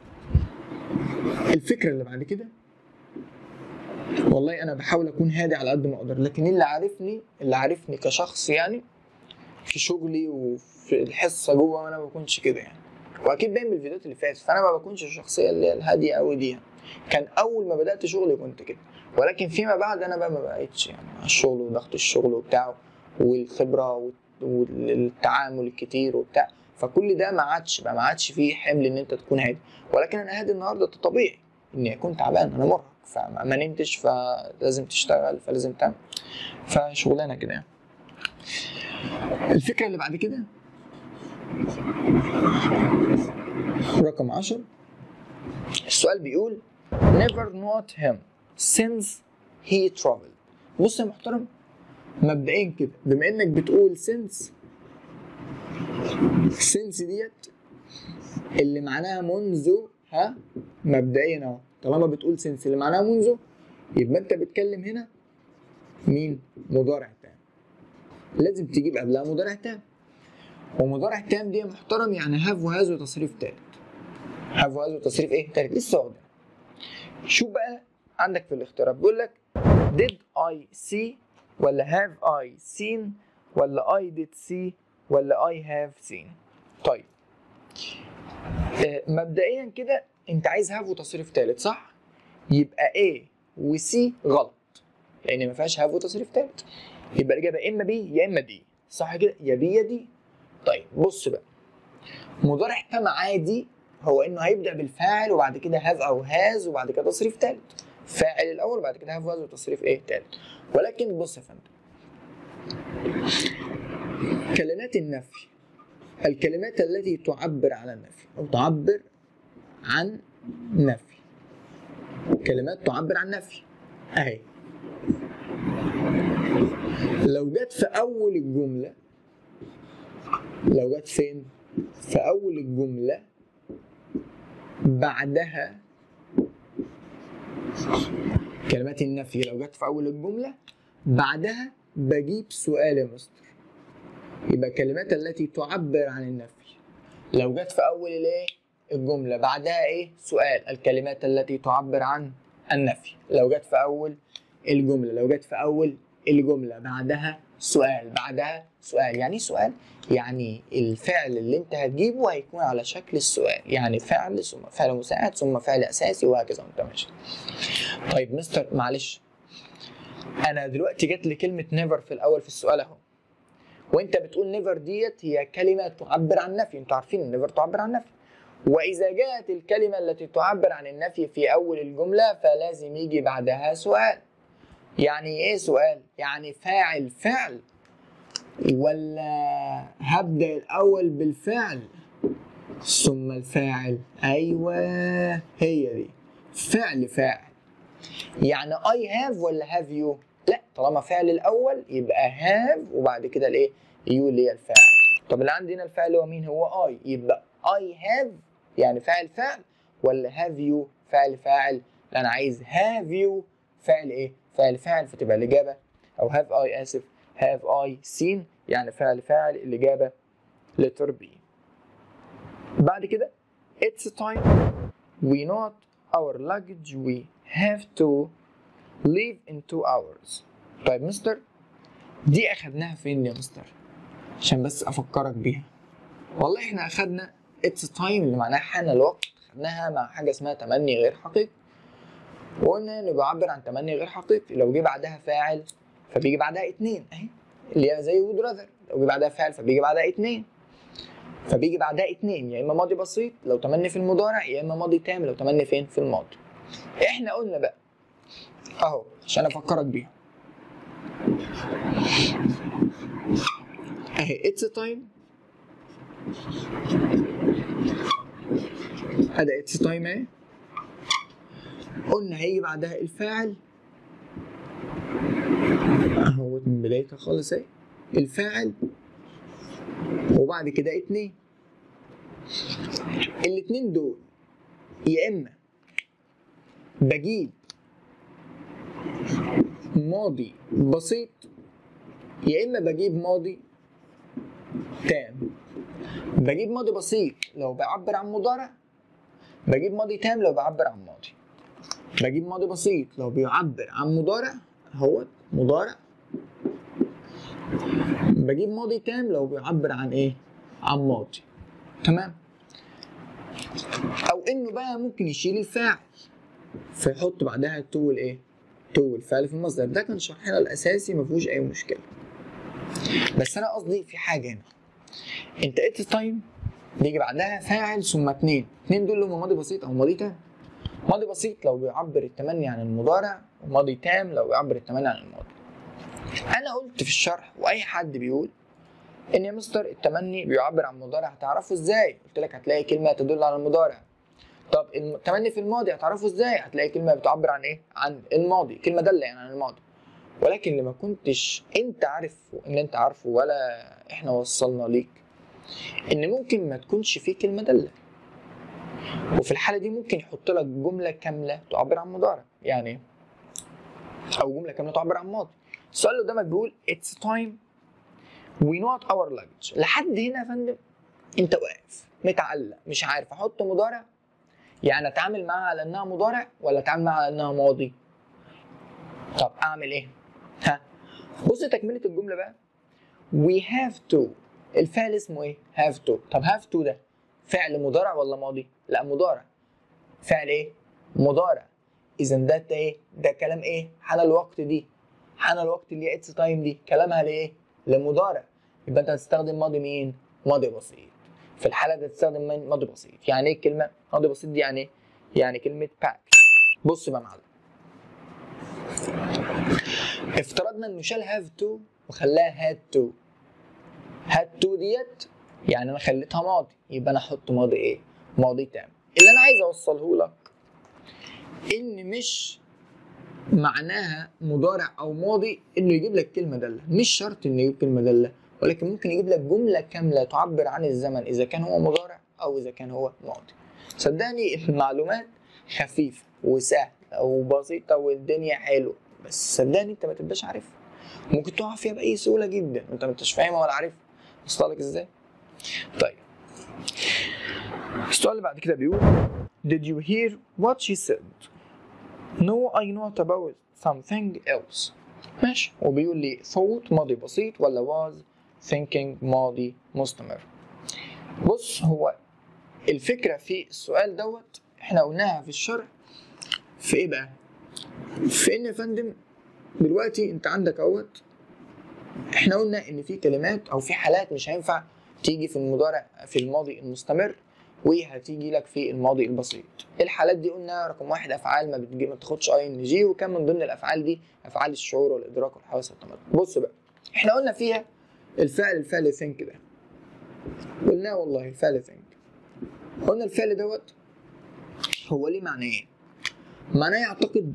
الفكره اللي بعد كده والله انا بحاول اكون هادي على قد ما اقدر لكن اللي عارفني اللي عارفني كشخص يعني في شغلي وفي الحصه جوه انا ما بكونش كده يعني واكيد باين من الفيديوهات اللي فاتت فانا ما بكونش الشخصيه اللي هي الهاديه قوي دي يعني. كان اول ما بدات شغلي كنت كده ولكن فيما بعد انا بقى ما بقيتش يعني مع الشغل وضغط الشغل وبتاعه والخبره والتعامل الكتير وبتاع فكل ده ما عادش بقى ما عادش فيه حمل ان انت تكون هادي ولكن انا هادي النهارده ده طبيعي اني اكون تعبان انا مرهق فما نمتش فلازم تشتغل فلازم تعمل فشغلانه كده يعني الفكره اللي بعد كده رقم 10 السؤال بيقول never not him since he traveled بص يا محترم مبدئيا كده بما انك بتقول since since ديت اللي معناها منذ ها مبدئيا اهو طالما بتقول since اللي معناها منذ يبقى انت بتكلم هنا مين مضارع تام لازم تجيب قبلها مضارع تام ومضارع تام دي يا محترم يعني هاف وهاز وتصريف تالت هاف وهاز وتصريف ايه تالت لسه واخده شوف بقى عندك في الاختيارات بيقول لك did I see ولا have I seen ولا I did see ولا I have seen طيب آه مبدئيا كده انت عايز هاف وتصريف تالت صح يبقى A و C غلط لان ما فيهاش هاف وتصريف تالت يبقى الاجابه اما بي يا اما دي صح كده يا بي يا دي طيب بص بقى مضارع تام عادي هو انه هيبدا بالفاعل وبعد كده هاف او هاز وبعد كده تصريف تالت فاعل الاول وبعد كده هاف وهاز وتصريف ايه تالت ولكن بص يا فندم كلمات النفي الكلمات التي تعبر عن النفي او تعبر عن نفي كلمات تعبر عن نفي اهي لو جت في اول الجمله لو جت فين في اول الجمله بعدها كلمات النفي لو جت في اول الجمله بعدها بجيب سؤال يا مستر يبقى الكلمات التي تعبر عن النفي لو جت في اول الايه الجمله بعدها ايه سؤال الكلمات التي تعبر عن النفي لو جت في اول الجمله لو جت في اول الجمله بعدها سؤال بعدها سؤال يعني ايه سؤال يعني الفعل اللي انت هتجيبه هيكون على شكل السؤال يعني فعل ثم فعل مساعد ثم فعل اساسي وهكذا وانت ماشي طيب مستر معلش انا دلوقتي جات لي كلمه نيفر في الاول في السؤال اهو وانت بتقول نيفر ديت هي كلمه تعبر عن نفي انتوا عارفين ان نيفر تعبر عن نفي واذا جاءت الكلمه التي تعبر عن النفي في اول الجمله فلازم يجي بعدها سؤال يعني ايه سؤال يعني فاعل فعل ولا هبدا الاول بالفعل ثم الفاعل ايوه هي دي فعل فاعل يعني اي هاف ولا هاف يو لا طالما فعل الاول يبقى هاف وبعد كده الايه يو اللي هي الفاعل طب اللي عندي هنا الفعل هو مين هو اي يبقى اي هاف يعني فاعل فعل ولا هاف يو فعل فاعل لا انا عايز هاف يو فعل ايه فعل فاعل فتبقى الاجابه او هاف اي اسف هاف اي سين يعني فعل فاعل الاجابه letter B بعد كده it's time we not our luggage we have to leave in two hours طيب مستر دي اخدناها فين يا مستر عشان بس افكرك بيها والله احنا اخدنا it's time اللي معناها حان الوقت خدناها مع حاجه اسمها تمني غير حقيقي وقلنا انه بيعبر عن تمني غير حقيقي لو جه بعدها فاعل فبيجي بعدها اتنين اهي اللي هي زي would rather لو جه بعدها فاعل فبيجي بعدها اتنين فبيجي بعدها اتنين يا اما ماضي بسيط لو تمني في المضارع يا اما ماضي تام لو تمني فين في الماضي احنا قلنا بقى اهو عشان افكرك بيها اهي اتس تايم ادي اتس تايم اهي قلنا هيجي بعدها الفاعل اهو من بدايتها خالص اهي الفاعل وبعد كده اتنين الاتنين دول يا اما بجيب ماضي بسيط يا اما بجيب ماضي تام بجيب ماضي بسيط لو بعبر عن مضارع بجيب ماضي تام لو بعبر عن ماضي بجيب ماضي بسيط لو بيعبر عن مضارع هو مضارع بجيب ماضي تام لو بيعبر عن ايه عن ماضي تمام او انه بقى ممكن يشيل الفاعل فيحط بعدها تو الايه تو الفعل في المصدر ده كان شرحنا الاساسي ما فيهوش اي مشكله بس انا قصدي في حاجه هنا انت ات تايم بيجي بعدها فاعل ثم اتنين اتنين دول اللي هم ماضي بسيط او ماضي تام ماضي بسيط لو بيعبر التمني عن المضارع وماضي تام لو بيعبر التمني عن الماضي انا قلت في الشرح واي حد بيقول ان يا مستر التمني بيعبر عن مضارع هتعرفه ازاي قلت لك هتلاقي كلمه تدل على المضارع طب التمني في الماضي هتعرفه ازاي هتلاقي كلمه بتعبر عن ايه عن الماضي كلمه داله يعني عن الماضي ولكن اللي ما كنتش انت عارف ان انت عارفه ولا احنا وصلنا ليك ان ممكن ما تكونش فيه كلمه داله وفي الحاله دي ممكن يحط لك جمله كامله تعبر عن مضارع يعني او جمله كامله تعبر عن ماضي السؤال اللي قدامك بيقول it's time we not our luggage لحد هنا يا فندم انت واقف متعلق مش عارف احط مضارع يعني اتعامل معاها على انها مضارع ولا اتعامل معاها على انها ماضي طب اعمل ايه ها بص تكمله الجمله بقى we have to الفعل اسمه ايه have to طب have to ده فعل مضارع ولا ماضي لا مضارع فعل ايه مضارع اذا ده ايه ده كلام ايه حان الوقت دي حان الوقت اللي هي اتس تايم دي كلامها لايه لمضارع يبقى انت هتستخدم ماضي مين ماضي بسيط في الحاله دي هتستخدم ماضي بسيط يعني ايه الكلمه ماضي بسيط دي يعني ايه يعني كلمه باك بص بقى معلم افترضنا انه شال هاف تو وخلاها هاد تو هاد تو ديت يعني انا خليتها ماضي يبقى انا احط ماضي ايه ماضي تام اللي انا عايز اوصله لك ان مش معناها مضارع او ماضي انه يجيب لك كلمه داله مش شرط انه يجيب كلمه داله ولكن ممكن يجيب لك جمله كامله تعبر عن الزمن اذا كان هو مضارع او اذا كان هو ماضي صدقني المعلومات خفيفه وسهله وبسيطه والدنيا حلوه بس صدقني انت ما تبقاش عارفها ممكن تقع فيها باي سهوله جدا انت ما انتش فاهمها ولا عارفها وصل لك ازاي طيب السؤال اللي بعد كده بيقول Did you hear what she said? No, I not about something else. ماشي وبيقول لي thought ماضي بسيط ولا was thinking ماضي مستمر بص هو الفكرة في السؤال دوت احنا قلناها في الشرح في ايه بقى؟ في ان يا فندم دلوقتي انت عندك اهوت احنا قلنا ان في كلمات او في حالات مش هينفع تيجي في المضارع في الماضي المستمر وهتيجي لك في الماضي البسيط الحالات دي قلنا رقم واحد افعال ما بتجي ما بتاخدش اي ان جي وكان من ضمن الافعال دي افعال الشعور والادراك والحواس والتمدد بص بقى احنا قلنا فيها الفعل الفعل ثينك ده قلنا والله الفعل ثينك قلنا الفعل دوت هو ليه معنيين معناه يعتقد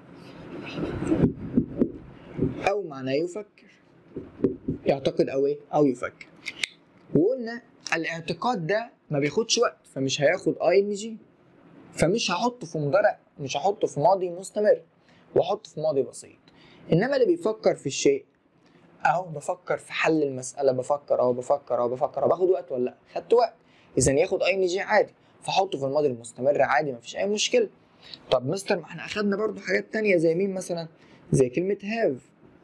او معناه يفكر يعتقد او ايه او يفكر وقلنا الاعتقاد ده ما بياخدش وقت فمش هياخد اي ان جي فمش هحطه في مضارع مش هحطه في ماضي مستمر واحطه في ماضي بسيط انما اللي بيفكر في الشيء اهو بفكر في حل المساله بفكر اهو بفكر اهو بفكر اهو باخد وقت ولا لا خدت وقت اذا ياخد اي ان جي عادي فاحطه في الماضي المستمر عادي مفيش اي مشكله طب مستر ما احنا اخدنا برضو حاجات تانية زي مين مثلا زي كلمة هاف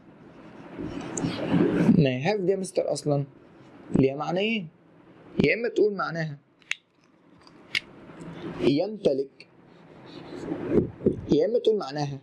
ما هاف دي يا مستر اصلا ليها معنيين يا اما تقول معناها يمتلك يا اما تقول معناها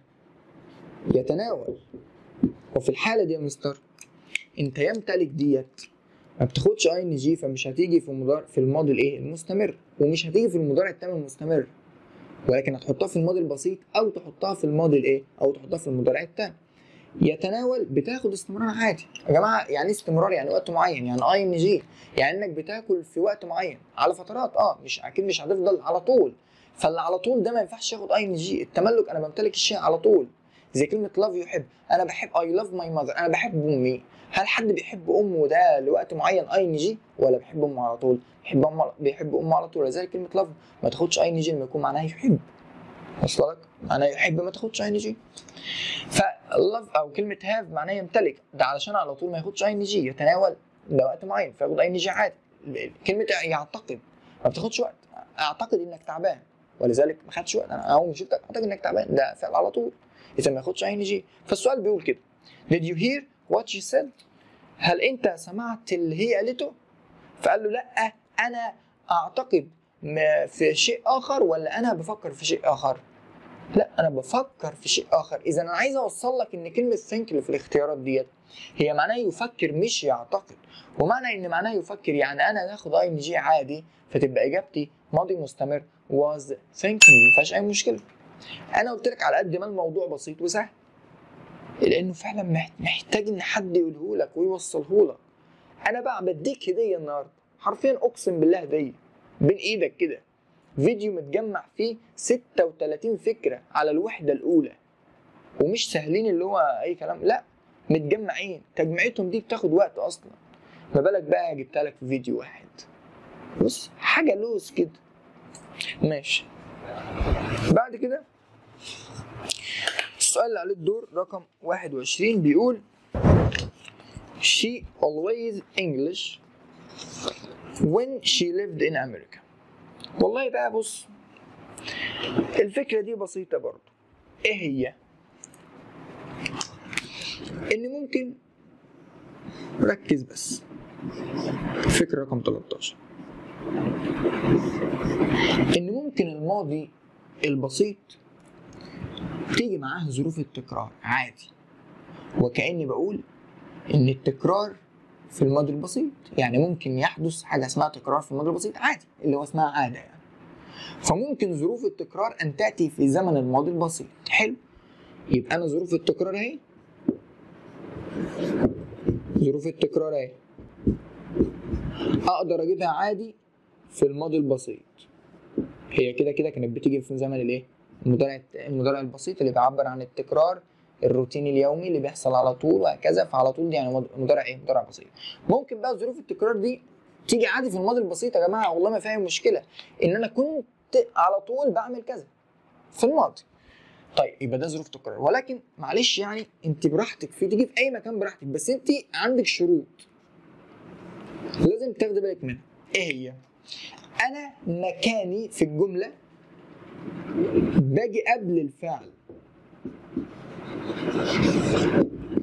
يتناول وفي الحالة دي يا مستر انت يمتلك ديت ما بتاخدش اي ان جي فمش هتيجي في المضارع في الماضي الايه المستمر ومش هتيجي في المضارع التام المستمر ولكن هتحطها في الماضي البسيط او تحطها في الماضي الايه او تحطها في المضارع التام يتناول بتاخد استمرار عادي يا جماعه يعني استمرار يعني وقت معين يعني اي ان جي يعني انك بتاكل في وقت معين على فترات اه مش اكيد مش هتفضل على طول فاللي على طول ده ما ينفعش ياخد اي ان جي التملك انا بمتلك الشيء على طول زي كلمه لاف يحب انا بحب اي لاف ماي ماذر انا بحب امي هل حد بيحب امه ده لوقت معين اي ان جي ولا بيحب امه على طول بيحب امه بيحب امه على طول لذلك كلمه لاف ما تاخدش اي ان جي لما يكون معناها يحب وصل لك معناها يحب ما تاخدش اي ان جي فلاف او كلمه هاف معناها يمتلك ده علشان على طول ما ياخدش اي ان جي يتناول ده وقت معين فياخد اي ان جي عادي كلمه يعتقد ما بتاخدش وقت اعتقد انك تعبان ولذلك ما خدش وقت انا اول ما شفتك اعتقد انك تعبان ده فعل على طول اذا ما ياخدش اي ان جي فالسؤال بيقول كده did you hear what she said هل انت سمعت اللي هي قالته فقال له لا انا اعتقد ما في شيء اخر ولا انا بفكر في شيء اخر لا انا بفكر في شيء اخر اذا انا عايز اوصل لك ان كلمه think اللي في الاختيارات ديت هي معناها يفكر مش يعتقد ومعنى ان معناها يفكر يعني انا ناخد اي ان جي عادي فتبقى اجابتي ماضي مستمر was thinking ما فيهاش اي مشكله انا قلت لك على قد ما الموضوع بسيط وسهل لانه فعلا محتاج ان حد يقوله لك ويوصله لك انا بقى بديك هديه النهارده حرفيا اقسم بالله هديه بين ايدك كده فيديو متجمع فيه 36 فكره على الوحده الاولى ومش سهلين اللي هو اي كلام لا متجمعين تجميعتهم دي بتاخد وقت اصلا ما بالك بقى جبتها لك في فيديو واحد بص حاجه لوز كده ماشي بعد كده السؤال اللي عليه الدور رقم 21 بيقول She always English when she lived in America والله بقى بص الفكرة دي بسيطة برضو ايه هي ان ممكن ركز بس فكرة رقم 13 ان ممكن الماضي البسيط تيجي معاه ظروف التكرار عادي وكأني بقول ان التكرار في الماضي البسيط يعني ممكن يحدث حاجة اسمها تكرار في الماضي البسيط عادي اللي هو اسمها عادة يعني فممكن ظروف التكرار أن تأتي في زمن الماضي البسيط حلو يبقى أنا ظروف التكرار أهي ظروف التكرار أهي أقدر أجيبها عادي في الماضي البسيط هي كده كده كانت بتيجي في زمن الإيه؟ المضارع المضارع البسيط اللي بيعبر عن التكرار الروتيني اليومي اللي بيحصل على طول وهكذا فعلى طول دي يعني مضارع ايه؟ مضارع بسيط. ممكن بقى ظروف التكرار دي تيجي عادي في الماضي البسيط يا جماعه والله ما فيها مشكله ان انا كنت على طول بعمل كذا في الماضي. طيب يبقى ده ظروف تكرار ولكن معلش يعني انت براحتك في تيجي في اي مكان براحتك بس انت عندك شروط لازم تاخدي بالك منها ايه هي؟ انا مكاني في الجمله باجي قبل الفعل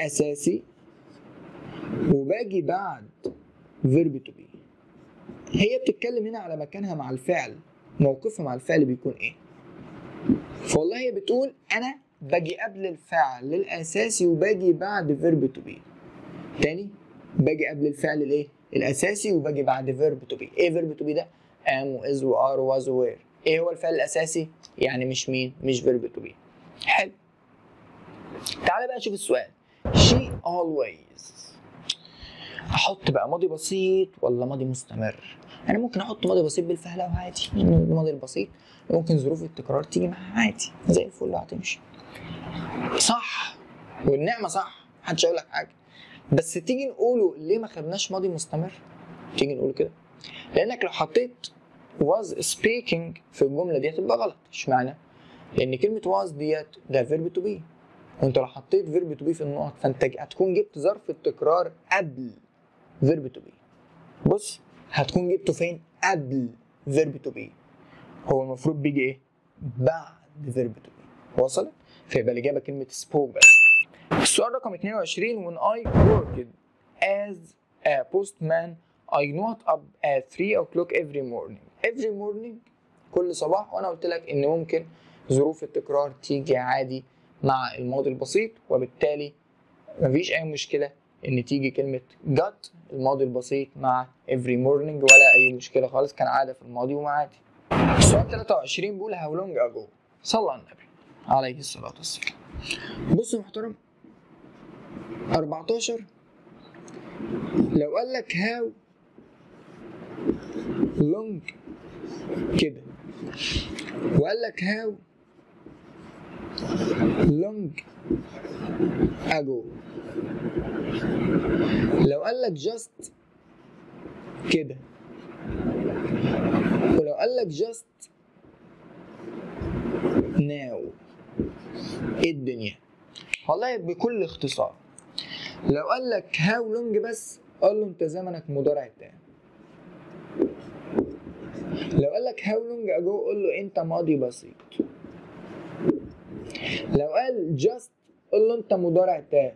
الاساسي وباجي بعد فيرب تو بي هي بتتكلم هنا على مكانها مع الفعل موقفها مع الفعل بيكون ايه فوالله هي بتقول انا باجي قبل الفعل الاساسي وباجي بعد فيرب تو بي تاني باجي قبل الفعل الايه الاساسي وباجي بعد فيرب تو بي ايه فيرب تو بي ده ام واز وار واز وير ايه هو الفعل الاساسي يعني مش مين مش فيرب تو بي حلو تعالى بقى شوف السؤال she always احط بقى ماضي بسيط ولا ماضي مستمر انا ممكن احط ماضي بسيط بالفهلوه عادي الماضي البسيط ممكن ظروف التكرار تيجي معاه عادي زي الفل هتمشي صح والنعمه صح محدش هيقول لك حاجه بس تيجي نقوله ليه ما خدناش ماضي مستمر تيجي نقول كده لانك لو حطيت was speaking في الجمله دي هتبقى غلط اشمعنى لان كلمه was ديت ده فيرب تو بي وانت لو حطيت فيرب تو بي في النقط فانت هتكون جبت ظرف التكرار قبل فيرب تو بي بص هتكون جبته فين قبل فيرب تو بي هو المفروض بيجي ايه بعد فيرب تو بي وصلت فيبقى الاجابه كلمه spoke بس السؤال رقم 22 when I worked as a postman I got up at 3 o'clock every morning every morning كل صباح وانا قلت لك ان ممكن ظروف التكرار تيجي عادي مع الماضي البسيط وبالتالي مفيش اي مشكله ان تيجي كلمه got الماضي البسيط مع every morning ولا اي مشكله خالص كان عاده في الماضي ومعادي السؤال 23 بيقول how long ago صلى على النبي عليه الصلاه والسلام بص يا محترم 14 لو قال لك how long كده وقال لك how long ago لو قال لك just كده ولو قال لك just now ايه الدنيا والله بكل اختصار لو قال لك هاو لونج بس قال له انت زمنك مضارع تام لو قال لك هاو لونج اجو قول له انت ماضي بسيط لو قال جاست قول له انت مضارع تام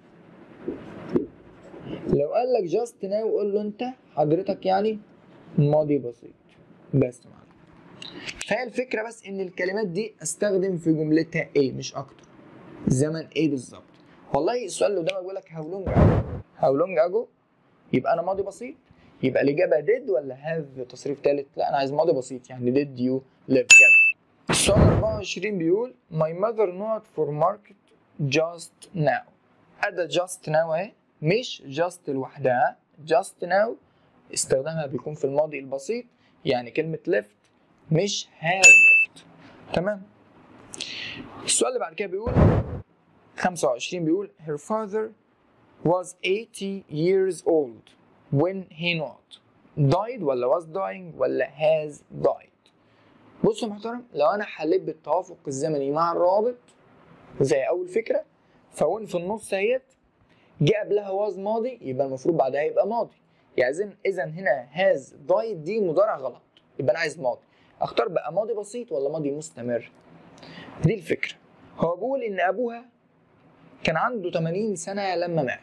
لو قال لك جاست ناو قول له انت حضرتك يعني ماضي بسيط بس معلم فهي الفكره بس ان الكلمات دي استخدم في جملتها ايه مش اكتر زمن ايه بالظبط والله السؤال اللي قدامك بيقول لك هاو لونج هاو لونج اجو يبقى انا ماضي بسيط يبقى الاجابه ديد ولا هاف تصريف ثالث لا انا عايز ماضي بسيط يعني ديد يو ليف جدع السؤال 24 بيقول my mother not for market just now ادى just now اهي مش just لوحدها just now استخدامها بيكون في الماضي البسيط يعني كلمة left مش have left تمام السؤال اللي بعد كده بيقول 25 بيقول her father was 80 years old when he not died ولا was dying ولا has died بصوا يا محترم لو انا حليت بالتوافق الزمني مع الروابط زي اول فكره فوين في النص اهيت جه قبلها واز ماضي يبقى المفروض بعدها يبقى ماضي يعني اذا اذا هنا هاز دايت دي مضارع غلط يبقى انا عايز ماضي اختار بقى ماضي بسيط ولا ماضي مستمر دي الفكره هو بيقول ان ابوها كان عنده 80 سنه لما مات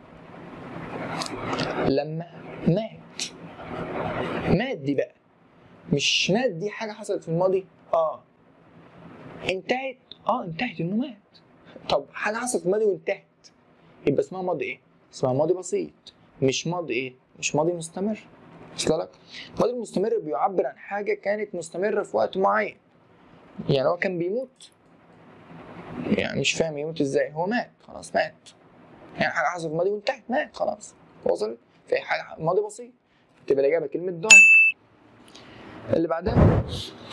لما مات مات دي بقى مش مات دي حاجه حصلت في الماضي اه انتهت اه انتهت انه مات طب حاجه حصلت في الماضي وانتهت يبقى اسمها ماضي ايه اسمها ماضي بسيط مش ماضي ايه مش ماضي مستمر وصل لك الماضي المستمر بيعبر عن حاجه كانت مستمره في وقت معين يعني هو كان بيموت يعني مش فاهم يموت ازاي هو مات خلاص مات يعني حاجه حصلت في الماضي وانتهت مات خلاص وصلت في حاجه ماضي بسيط تبقى الاجابه كلمه داي اللي بعدها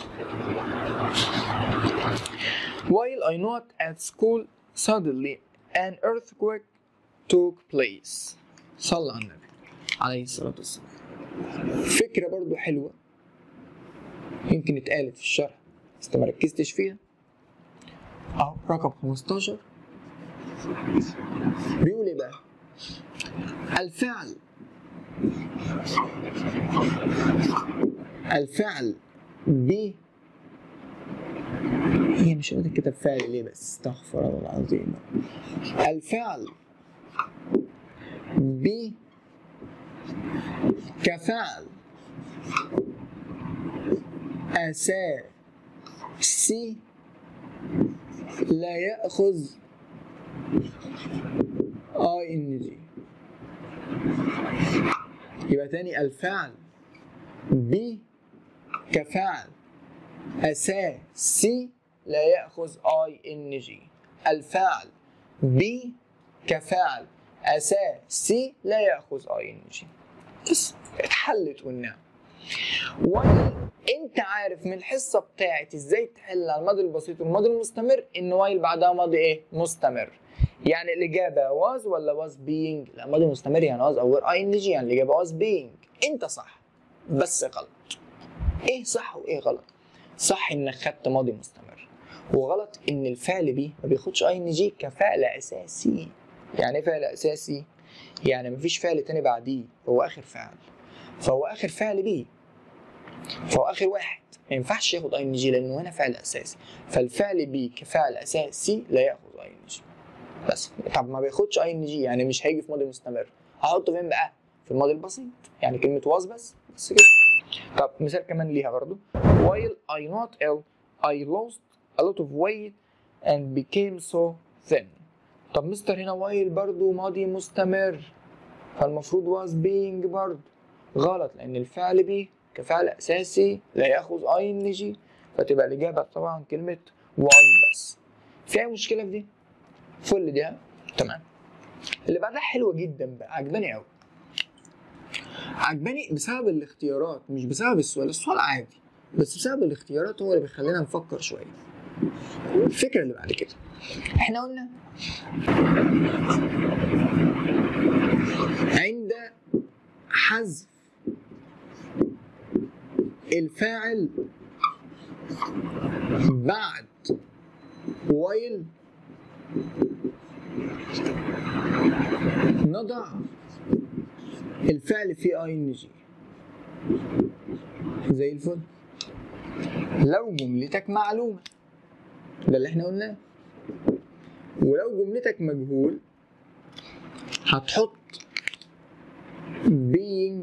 While I not at school suddenly an earthquake took place صلى على النبي عليه الصلاة والسلام فكرة برضو حلوة يمكن اتقالت في الشرح بس ما ركزتش فيها اهو رقم 15 بيقول ايه بقى الفعل الفعل ب هي مش قادر كتب فعل ليه بس استغفر الله العظيم الفعل بي كفعل أساسي لا يأخذ اي ان جي يبقى تاني الفعل بي كفعل أساسي لا يأخذ اي ان جي الفعل بي كفعل أساسي لا يأخذ اي ان جي بس اتحلت والنعم وايل انت عارف من الحصه بتاعت ازاي تحل على الماضي البسيط والماضي المستمر ان وايل بعدها ماضي ايه مستمر يعني الاجابه was ولا was being لا ماضي مستمر يعني was او اي ان جي يعني الاجابه was being انت صح بس غلط ايه صح وايه غلط صح انك خدت ماضي مستمر وغلط ان الفعل بي ما بياخدش اي ان جي كفعل اساسي يعني ايه فعل اساسي يعني مفيش فعل تاني بعديه هو اخر فعل فهو اخر فعل بيه فهو اخر واحد ما ينفعش ياخد اي ان جي لانه هنا فعل اساسي فالفعل بي كفعل اساسي لا ياخد اي ان جي بس طب ما بياخدش اي ان جي يعني مش هيجي في ماضي مستمر هحطه فين بقى في الماضي البسيط يعني كلمه واز بس بس كده طب مثال كمان ليها برضو while I not ill I lost a lot of weight and became so thin طب مستر هنا while برضو ماضي مستمر فالمفروض was being برضو غلط لان الفعل بي كفعل اساسي لا ياخذ اي ان جي فتبقى الاجابه طبعا كلمه was بس في اي مشكله في دي فل دي ها؟ تمام اللي بعدها حلوه جدا بقى عجباني قوي عجباني بسبب الاختيارات مش بسبب السؤال السؤال عادي بس بسبب الاختيارات هو اللي بيخلينا نفكر شويه الفكره اللي بعد كده احنا قلنا عند حذف الفاعل بعد while نضع الفعل في اي ان جي زي الفل لو جملتك معلومة ده اللي احنا قلناه ولو جملتك مجهول هتحط being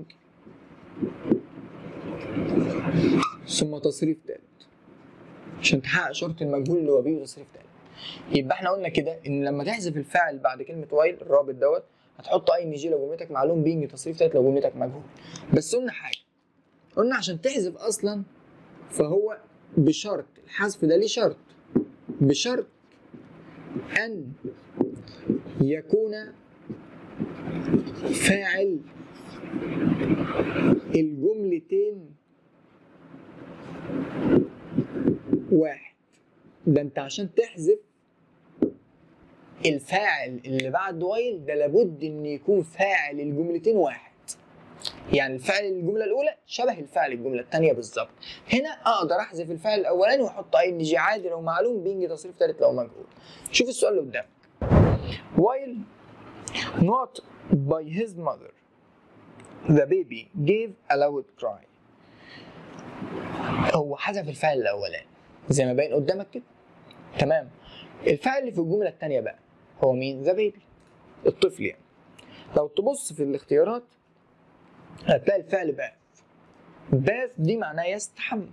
ثم تصريف تالت عشان تحقق شرط المجهول اللي هو بيه وتصريف تالت يبقى احنا قلنا كده ان لما تحذف الفاعل بعد كلمه وايل الرابط دوت هتحط اي ان جي لو جملتك معلوم بينج تصريف تالت لو جملتك مجهول بس قلنا حاجه قلنا عشان تحذف اصلا فهو بشرط الحذف ده ليه شرط بشرط ان يكون فاعل الجملتين واحد ده انت عشان تحذف الفاعل اللي بعد وايل ده لابد ان يكون فاعل الجملتين واحد يعني الفعل الجمله الاولى شبه الفعل الجمله الثانيه بالظبط هنا اقدر احذف الفعل الاولاني واحط اي ان جي عادي لو معلوم بينج تصريف ثالث لو مجهول شوف السؤال اللي قدامك while not by his mother the baby gave a loud cry هو حذف الفعل الاولاني زي ما باين قدامك كده تمام الفعل اللي في الجمله الثانيه بقى هو مين ذا بيبي الطفل يعني لو تبص في الاختيارات هتلاقي الفعل باث باث دي معناه يستحمى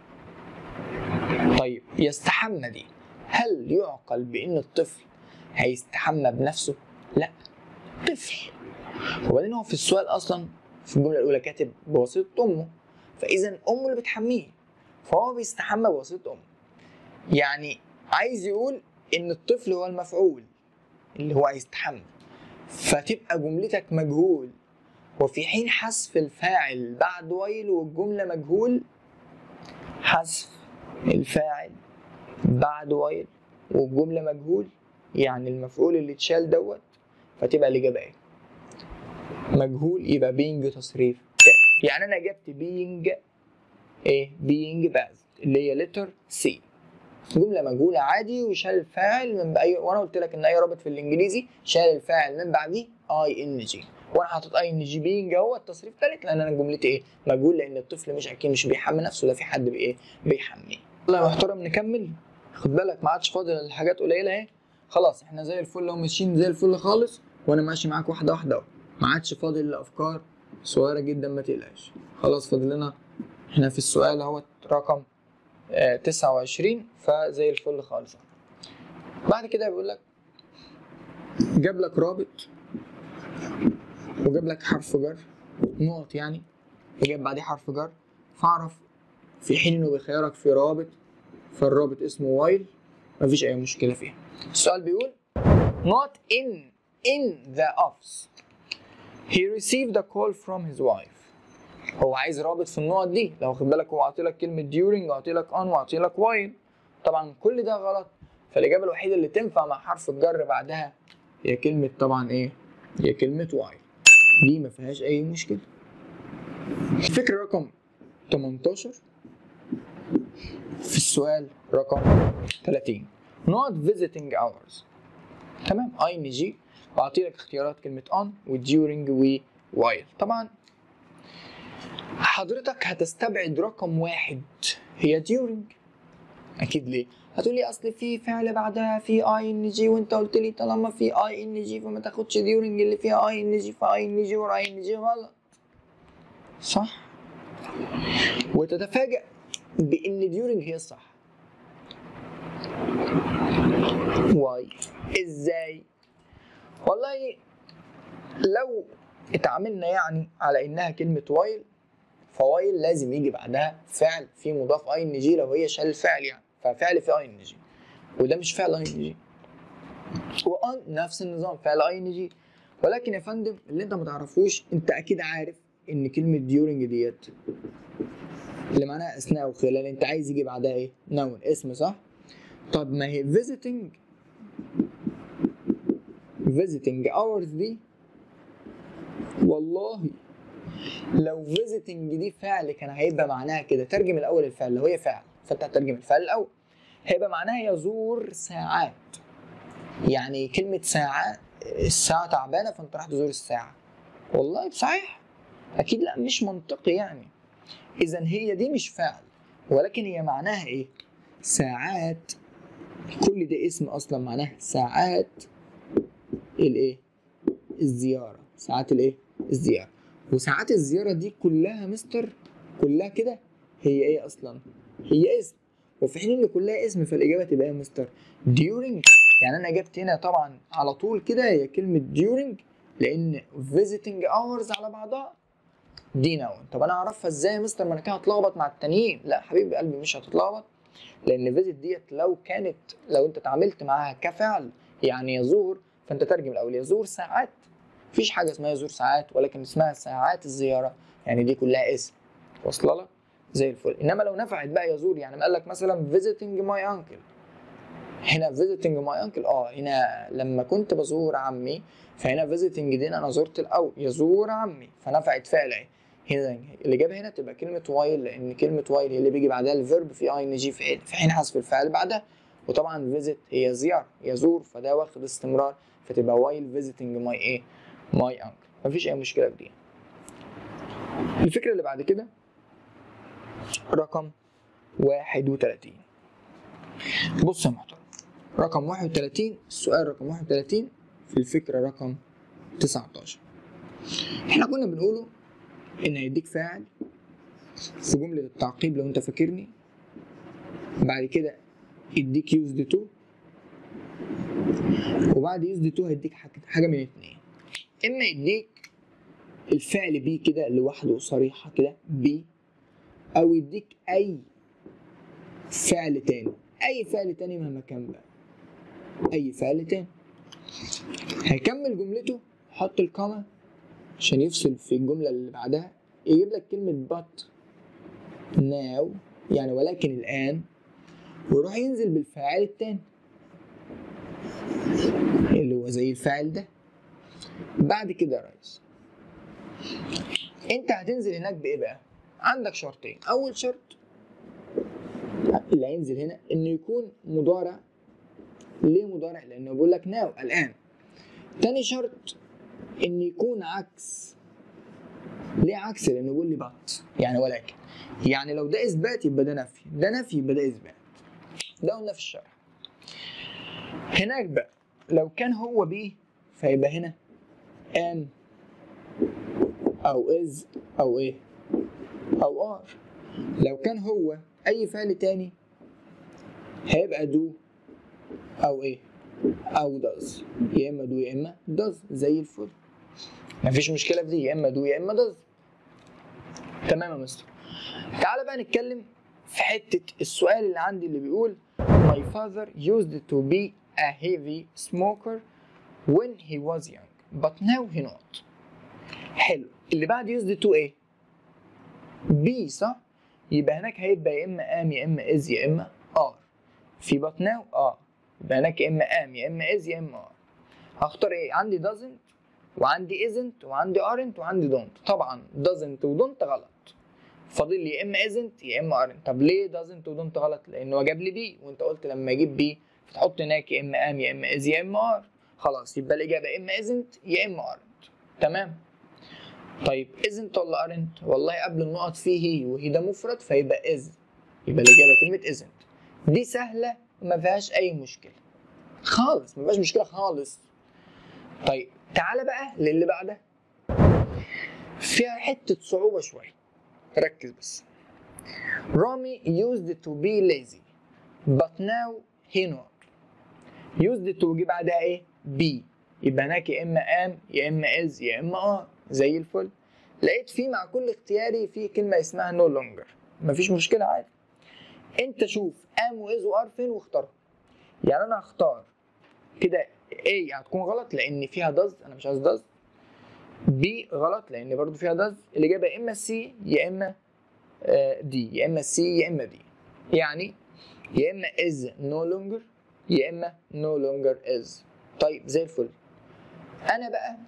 طيب يستحمى دي هل يعقل بان الطفل هيستحمى بنفسه لا طفل وبعدين هو في السؤال اصلا في الجمله الاولى كاتب بواسطه امه فاذا امه اللي بتحميه فهو بيستحمى بواسطه امه يعني عايز يقول ان الطفل هو المفعول اللي هو هيستحمى فتبقى جملتك مجهول وفي حين حذف الفاعل بعد ويل والجمله مجهول حذف الفاعل بعد ويل والجمله مجهول يعني المفعول اللي اتشال دوت فتبقى الاجابه ايه مجهول يبقى بينج تصريف تاني. يعني انا جبت بينج ايه بينج باز اللي هي لتر سي جمله مجهوله عادي وشال الفاعل من بأي وانا قلت لك ان اي رابط في الانجليزي شال الفاعل من بعديه اي ان جي وانا حاطط اي ان جي بينج اهو التصريف ثالث لان انا جملتي ايه مجهول لان الطفل مش اكيد مش بيحمي نفسه ده في حد بايه بيحميه والله يا محترم نكمل خد بالك ما عادش فاضل الحاجات قليله اهي خلاص احنا زي الفل اهو ماشيين زي الفل خالص وانا ماشي معاك واحده واحده اهو ما عادش فاضل الا افكار صغيره جدا ما تقلقش خلاص فاضل لنا احنا في السؤال اهو رقم آه 29 فزي الفل خالص بعد كده بيقول لك جاب لك رابط وجاب لك حرف جر نقط يعني وجاب بعديه حرف جر فاعرف في حين انه بيخيرك في رابط فالرابط اسمه وايل مفيش اي مشكله فيها السؤال بيقول not in in the office he received a call from his wife هو عايز رابط في النقط دي لو واخد بالك هو عاطي لك كلمه during وعاطي لك on وعاطي لك while طبعا كل ده غلط فالاجابه الوحيده اللي تنفع مع حرف الجر بعدها هي كلمه طبعا ايه هي كلمه while دي ما فيهاش اي مشكله الفكره رقم 18 في السؤال رقم 30 not visiting hours تمام اي ان جي واعطي لك اختيارات كلمه on و during و while طبعا حضرتك هتستبعد رقم واحد هي during اكيد ليه هتقولي اصل في فعل بعدها في اي ان جي وانت قلت لي طالما في اي ان جي فما تاخدش during اللي فيها اي ان جي فاي ان جي ورا اي ان جي غلط صح وتتفاجأ بان during هي الصح واي ازاي والله لو اتعاملنا يعني على انها كلمه وايل فوايل لازم يجي بعدها فعل فيه مضاف اي ان جي لو هي شال الفعل يعني ففعل فيه اي ان جي وده مش فعل اي ان جي وان نفس النظام فعل اي ان جي ولكن يا فندم اللي انت ما تعرفوش انت اكيد عارف ان كلمه ديورنج ديت اللي معناها اثناء وخلال انت عايز يجي بعدها ايه نون اسم صح طب ما هي visiting visiting hours دي والله لو visiting دي فعل كان هيبقى معناها كده ترجم الاول الفعل لو هي فعل فانت هترجم الفعل الاول هيبقى معناها يزور ساعات يعني كلمة ساعة الساعة تعبانة فانت راح تزور الساعة والله صحيح أكيد لا مش منطقي يعني إذا هي دي مش فعل ولكن هي معناها إيه؟ ساعات كل ده اسم أصلا معناها ساعات الإيه؟ الزيارة ساعات الإيه؟ الزيارة وساعات الزيارة دي كلها مستر كلها كده هي إيه أصلا؟ هي اسم وفي حين ان كلها اسم فالاجابه تبقى ايه يا مستر during يعني انا اجابتي هنا طبعا على طول كده هي كلمه during لان visiting hours على بعضها دي نون طب انا اعرفها ازاي يا مستر ما انا كده هتلخبط مع التانيين لا حبيب قلبي مش هتتلخبط لان فيزيت ديت لو كانت لو انت اتعاملت معاها كفعل يعني يزور فانت ترجم الاول يزور ساعات مفيش حاجه اسمها يزور ساعات ولكن اسمها ساعات الزياره يعني دي كلها اسم واصله لك زي الفل انما لو نفعت بقى يزور يعني قال لك مثلا visiting my uncle هنا visiting my uncle اه هنا لما كنت بزور عمي فهنا visiting دي انا زرت الاول يزور عمي فنفعت فعل اهي هنا الاجابه هنا تبقى كلمه وايل لان كلمه وايل هي اللي بيجي بعدها الفيرب في اي ان جي في حين حذف الفعل بعدها وطبعا فيزيت هي زياره يزور فده واخد استمرار فتبقى وايل فيزيتنج ماي ايه ماي انكل مفيش اي مشكله في دي الفكره اللي بعد كده رقم 31 بص يا محترم رقم 31 السؤال رقم 31 في الفكرة رقم 19 احنا كنا بنقوله ان هيديك فاعل في جملة التعقيب لو انت فاكرني بعد كده يديك يوزد تو وبعد يوزد تو هيديك حاجة من اتنين اما يديك الفعل بي كده لوحده صريحة كده بي او يديك اي فعل تاني اي فعل تاني مهما كان بقى اي فعل تاني هيكمل جملته حط الكاما عشان يفصل في الجمله اللي بعدها يجيب لك كلمه but now يعني ولكن الان ويروح ينزل بالفاعل التاني اللي هو زي الفاعل ده بعد كده يا ريس انت هتنزل هناك بايه بقى عندك شرطين اول شرط اللي هينزل هنا انه يكون مضارع ليه مضارع لانه بيقول لك ناو الان تاني شرط ان يكون عكس ليه عكس لانه بيقول لي بط يعني ولكن يعني لو ده اثبات يبقى ده نفي ده نفي يبقى ده اثبات ده قلنا في الشرح هناك بقى لو كان هو بيه فيبقى هنا ام او از او ايه او ار لو كان هو اي فعل تاني هيبقى دو او ايه او does يا اما دو يا اما does زي الفل مفيش مشكله في دي يا اما دو يا اما does تمام يا مستر تعالى بقى نتكلم في حته السؤال اللي عندي اللي بيقول my father used to be a heavy smoker when he was young but now he not حلو اللي بعد used to ايه be صح يبقى هناك هيبقى يا اما am يا اما is يا اما are في but now اه يبقى هناك يا اما am يا اما is يا اما are هختار ايه عندي doesn't وعندي isn't وعندي aren't وعندي don't طبعا doesn't و don't غلط فاضل لي يا اما isn't يا اما aren't طب ليه doesn't و don't غلط لانه جاب لي بي وانت قلت لما اجيب بي تحط هناك يا اما am يا اما is يا اما are خلاص يبقى الاجابه يا اما isn't يا اما aren't تمام طيب isn't ولا aren't والله قبل النقط فيه هي وهي ده مفرد فيبقى is يبقى الاجابه كلمه isn't دي سهله وما فيهاش اي مشكله خالص ما فيهاش مشكله خالص طيب تعالى بقى للي بعدها فيها حته صعوبه شويه ركز بس رامي used to be lazy but now he not used to جه بعدها ايه be يبقى هناك يا اما am يا اما is يا اما are زي الفل لقيت فيه مع كل اختياري في كلمه اسمها no longer مفيش مشكله عادي انت شوف am و is و are فين واختارهم يعني انا هختار كده A هتكون غلط لان فيها does انا مش عايز does B غلط لان برضو فيها does الاجابه يا اما C يا اما آه، D يا اما C يا اما D يعني يا اما is no longer يا اما no longer is طيب زي الفل انا بقى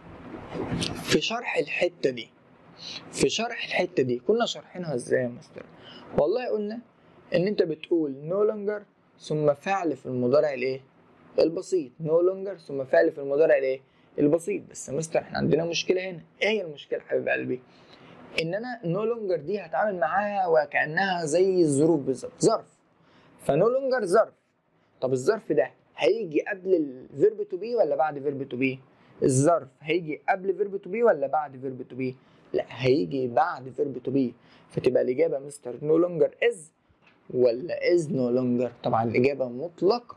في شرح الحته دي في شرح الحته دي كنا شارحينها ازاي يا مستر والله قلنا ان انت بتقول no longer ثم فعل في المضارع الايه البسيط no longer ثم فعل في المضارع الايه البسيط بس يا مستر احنا عندنا مشكله هنا ايه هي المشكله حبيب قلبي ان انا no longer دي هتعامل معاها وكانها زي الظروف بالظبط ظرف فنو لونجر ظرف طب الظرف ده هيجي قبل الفيرب تو بي ولا بعد فيرب تو بي الظرف هيجي قبل فيرب تو بي ولا بعد فيرب تو بي لا هيجي بعد فيرب تو بي فتبقى الاجابه مستر نو لونجر از ولا از نو لونجر طبعا الاجابه مطلقا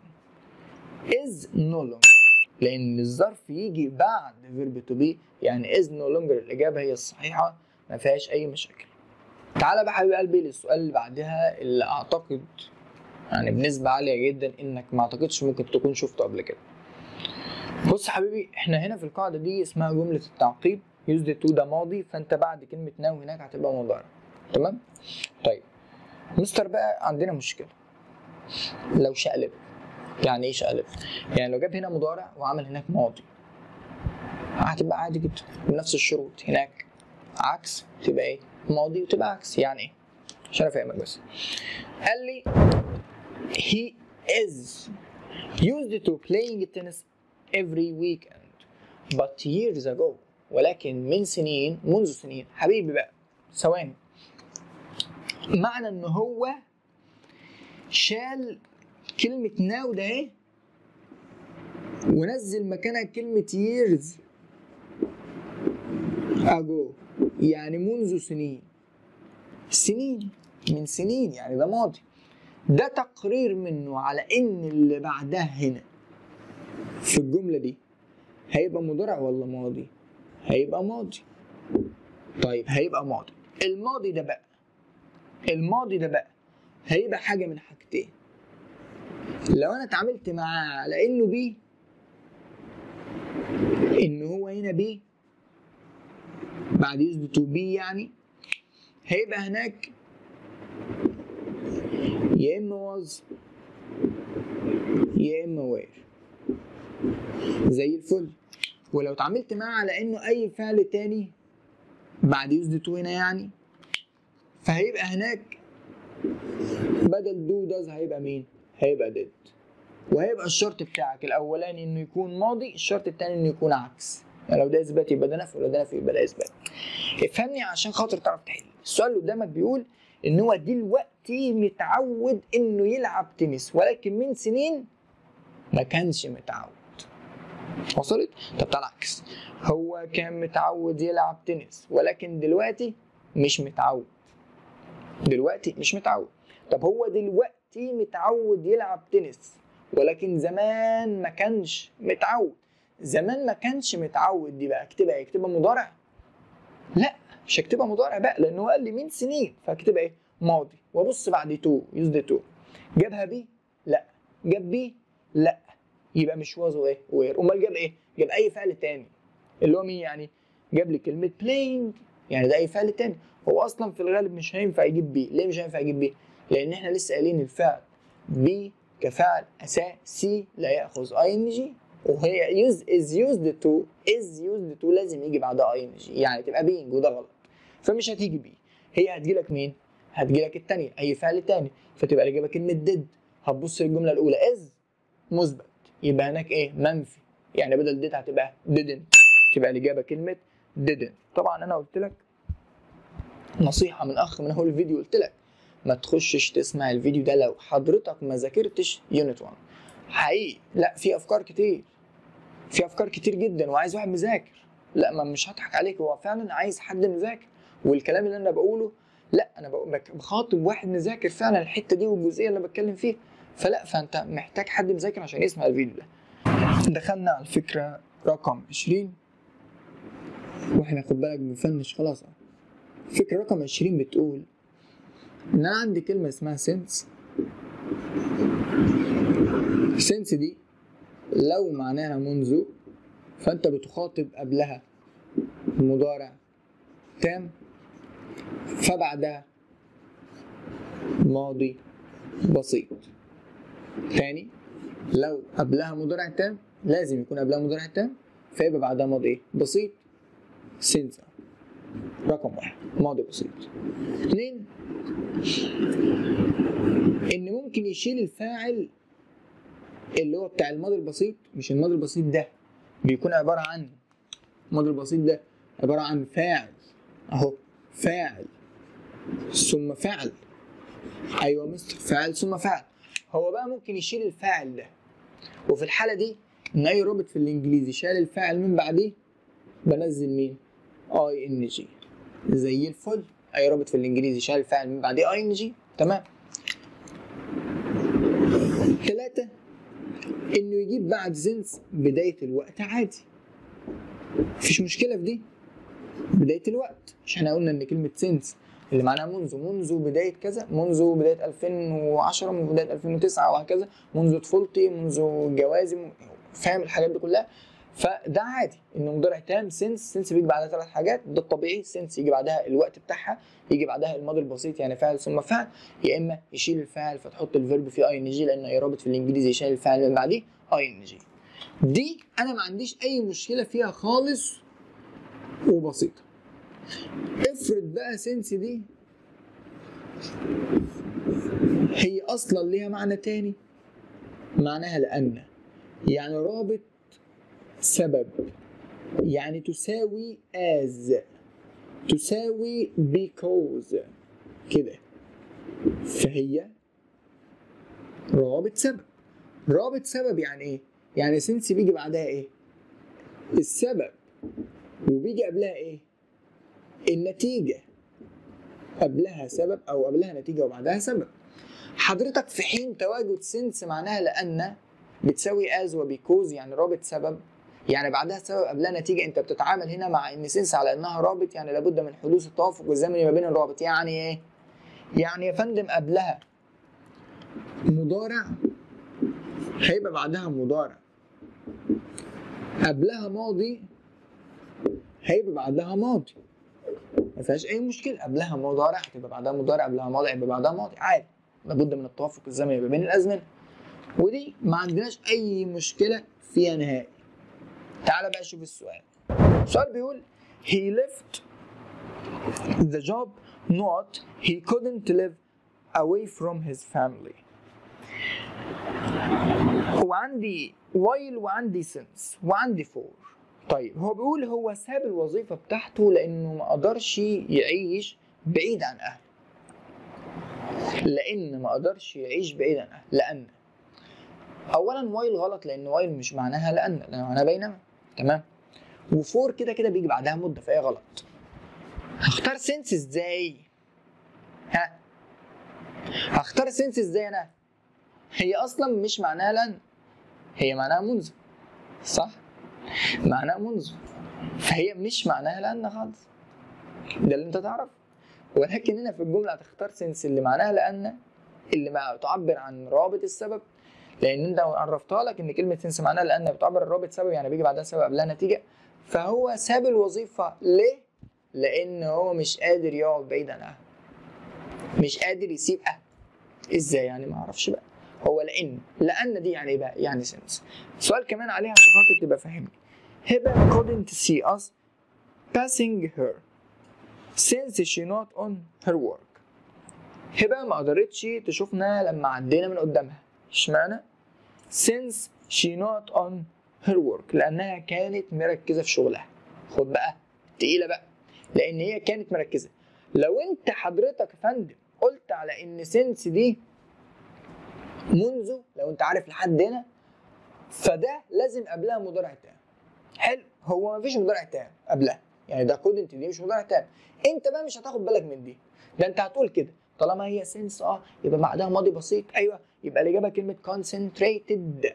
از نو لونجر لان الظرف يجي بعد فيرب تو بي يعني از نو لونجر الاجابه هي الصحيحه ما فيهاش اي مشاكل تعالى بقى حبيب قلبي للسؤال اللي بعدها اللي اعتقد يعني بنسبة عالية جدا انك ما اعتقدش ممكن تكون شفته قبل كده بص يا حبيبي احنا هنا في القاعدة دي اسمها جملة التعقيب يوزد تو ده ماضي فانت بعد كلمة ناو هناك هتبقى مضارع تمام طيب مستر بقى عندنا مشكلة لو شقلب يعني ايه شقلب يعني لو جاب هنا مضارع وعمل هناك ماضي هتبقى عادي جدا بنفس الشروط هناك عكس تبقى ايه ماضي وتبقى عكس يعني ايه عشان افهمك بس قال لي he is used to playing tennis every weekend but years ago ولكن من سنين منذ سنين حبيبي بقى ثواني معنى ان هو شال كلمة ناو ده ايه ونزل مكانها كلمة years ago يعني منذ سنين سنين من سنين يعني ده ماضي ده تقرير منه على ان اللي بعدها هنا في الجمله دي هيبقى مضارع ولا ماضي هيبقى ماضي طيب هيبقى ماضي الماضي ده بقى الماضي ده بقى هيبقى حاجه من حاجتين لو انا اتعاملت معاه على انه بي ان هو هنا بي بعد يثبت بي يعني هيبقى هناك يا اما was يا اما were زي الفل ولو اتعاملت معاه على انه اي فعل تاني بعد يوزد تو هنا يعني فهيبقى هناك بدل دو داز هيبقى مين؟ هيبقى ديد وهيبقى الشرط بتاعك الاولاني انه يكون ماضي الشرط التاني انه يكون عكس يعني لو ده اثبات يبقى ده نفي ولو ده نفي يبقى ده اثبات افهمني عشان خاطر تعرف تحل السؤال اللي قدامك بيقول ان هو دلوقتي متعود انه يلعب تنس ولكن من سنين ما كانش متعود وصلت طب تعال عكس هو كان متعود يلعب تنس ولكن دلوقتي مش متعود دلوقتي مش متعود طب هو دلوقتي متعود يلعب تنس ولكن زمان ما كانش متعود زمان ما كانش متعود دي بقى اكتبها ايه اكتبها مضارع لا مش هكتبها مضارع بقى لان هو قال لي من سنين فاكتبها ايه ماضي وابص بعد تو يوز ذا تو جابها بي لا جاب بي لا يبقى مش واز وايه وير امال جاب ايه جاب اي فعل تاني اللي هو مين يعني جاب لي كلمه playing يعني ده اي فعل تاني هو اصلا في الغالب مش هينفع يجيب بي ليه مش هينفع يجيب بي لان احنا لسه قايلين الفعل بي كفعل اساسي لا ياخذ اي ان جي وهي يوز از يوزد تو از يوزد تو لازم يجي بعدها اي ان جي يعني تبقى بينج وده غلط فمش هتيجي بي هي هتجي لك مين هتجي لك الثانيه اي فعل تاني فتبقى الاجابه كلمه ديد هتبص للجمله الاولى از مثبت يبقى هناك ايه منفي يعني بدل ديد هتبقى didn't تبقى الاجابه كلمه didn't طبعا انا قلت لك نصيحه من اخ من اول الفيديو قلت لك ما تخشش تسمع الفيديو ده لو حضرتك ما ذاكرتش يونت 1 حقيقي لا في افكار كتير في افكار كتير جدا وعايز واحد مذاكر لا ما مش هضحك عليك هو فعلا عايز حد مذاكر والكلام اللي انا بقوله لا انا بخاطب واحد مذاكر فعلا الحته دي والجزئيه اللي بتكلم فيها فلا فانت محتاج حد مذاكر عشان يسمع الفيديو ده دخلنا على الفكره رقم 20 واحنا خد بالك بنفنش خلاص فكره رقم 20 بتقول ان انا عندي كلمه اسمها سنس سنس دي لو معناها منذ فانت بتخاطب قبلها مضارع تام فبعدها ماضي بسيط تاني لو قبلها مضارع تام لازم يكون قبلها مضارع تام فيبقى بعدها ماضي ايه بسيط سنسا رقم واحد ماضي بسيط اثنين ان ممكن يشيل الفاعل اللي هو بتاع الماضي البسيط مش الماضي البسيط ده بيكون عبارة عن الماضي البسيط ده عبارة عن فاعل اهو فاعل ثم فعل ايوه مستر فاعل ثم فعل هو بقى ممكن يشيل الفاعل ده وفي الحالة دي ان اي رابط في الانجليزي شال الفاعل من بعديه بنزل مين اي ان جي زي الفل اي رابط في الانجليزي شال الفاعل من بعديه اي ان جي تمام ثلاثة انه يجيب بعد سنس بداية الوقت عادي مفيش مشكلة في دي بداية الوقت مش احنا قلنا ان كلمة سنس اللي معناها منذ منذ بداية كذا منذ بداية 2010 من بداية 2009 وهكذا منذ طفولتي منذ جوازي فاهم الحاجات دي كلها فده عادي ان مضارع تام سنس سنس بيجي بعدها ثلاث حاجات ده الطبيعي سنس يجي بعدها الوقت بتاعها يجي بعدها الماضي البسيط يعني فاعل ثم فعل يا اما يشيل الفاعل فتحط الفيرب فيه اي ان جي لان اي رابط في الانجليزي يشيل الفاعل من بعديه اي ان جي دي انا ما عنديش اي مشكله فيها خالص وبسيطه افرض بقى سنس دي هي اصلا ليها معنى تاني معناها لان يعني رابط سبب يعني تساوي as تساوي because كده فهي رابط سبب رابط سبب يعني ايه يعني سنس بيجي بعدها ايه السبب وبيجي قبلها ايه النتيجة قبلها سبب او قبلها نتيجة وبعدها سبب حضرتك في حين تواجد سنس معناها لان بتساوي as وبيكوز يعني رابط سبب يعني بعدها سبب قبلها نتيجة انت بتتعامل هنا مع ان سنس على انها رابط يعني لابد من حدوث التوافق الزمني ما بين الرابط يعني ايه؟ يعني يا فندم قبلها مضارع هيبقى بعدها مضارع قبلها ماضي هيبقى بعدها ماضي ما فيهاش اي مشكله قبلها مضارع هتبقى بعدها مضارع قبلها ماضي هيبقى بعدها ماضي عادي لابد من التوافق الزمني ما بين الازمنه ودي ما عندناش اي مشكله فيها نهائي تعال بقى شوف السؤال السؤال بيقول he left the job not he couldn't live away from his family وعندي while وعندي since وعندي for طيب هو بيقول هو ساب الوظيفة بتاعته لأنه ما قدرش يعيش بعيد عن أهله لأن ما قدرش يعيش بعيد عن أهله لأن اولا وايل غلط لان وايل مش معناها لان لان معناها بينما تمام وفور كده كده بيجي بعدها مده فهي غلط هختار سنس ازاي ها هختار سنس ازاي انا هي اصلا مش معناها لان هي معناها منذ صح معناها منذ فهي مش معناها لان خالص ده اللي انت تعرف ولكن هنا في الجمله هتختار سنس اللي معناها لان اللي ما تعبر عن رابط السبب لان انت عرفتها لك ان كلمه سنس معناها لان بتعبر عن رابط سبب يعني بيجي بعدها سبب قبلها نتيجه فهو ساب الوظيفه ليه؟ لان هو مش قادر يقعد بعيد عنها مش قادر يسيب اهله ازاي يعني ما اعرفش بقى هو لان لان دي يعني ايه بقى يعني سنس سؤال كمان عليها عشان خاطر تبقى فاهمني هبه couldn't see us passing her since she not on her work هبه ما قدرتش تشوفنا لما عدينا من قدامها اشمعنى since she not on her work لانها كانت مركزه في شغلها خد بقى تقيله بقى لان هي كانت مركزه لو انت حضرتك يا فندم قلت على ان سنس دي منذ لو انت عارف لحد هنا فده لازم قبلها مضارع تام حلو هو مفيش مضارع تام قبلها يعني ده كودنت دي مش مضارع تام انت بقى مش هتاخد بالك من دي ده انت هتقول كده طالما هي سنس اه يبقى بعدها ماضي بسيط ايوه يبقى الاجابه كلمه concentrated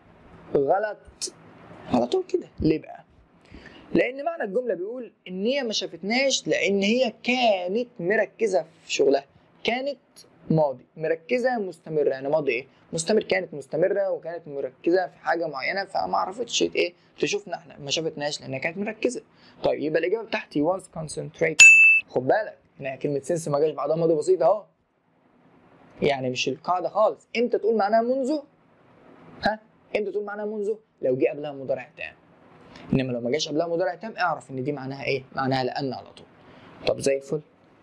غلط على طول كده ليه بقى لان معنى الجمله بيقول ان هي ما شافتناش لان هي كانت مركزه في شغلها كانت ماضي مركزه مستمره يعني ماضي ايه مستمر كانت مستمره وكانت مركزه في حاجه معينه فما عرفتش ايه تشوفنا احنا ما شافتناش لانها كانت مركزه طيب يبقى الاجابه بتاعتي was concentrating خد بالك ان كلمه سنس ما جاش بعدها ماضي بسيط اهو يعني مش القاعده خالص امتى تقول معناها منذ ها امتى تقول معناها منذ لو جه قبلها مضارع تام انما لو ما جاش قبلها مضارع تام اعرف ان دي معناها ايه معناها لان على طول طب زي الفل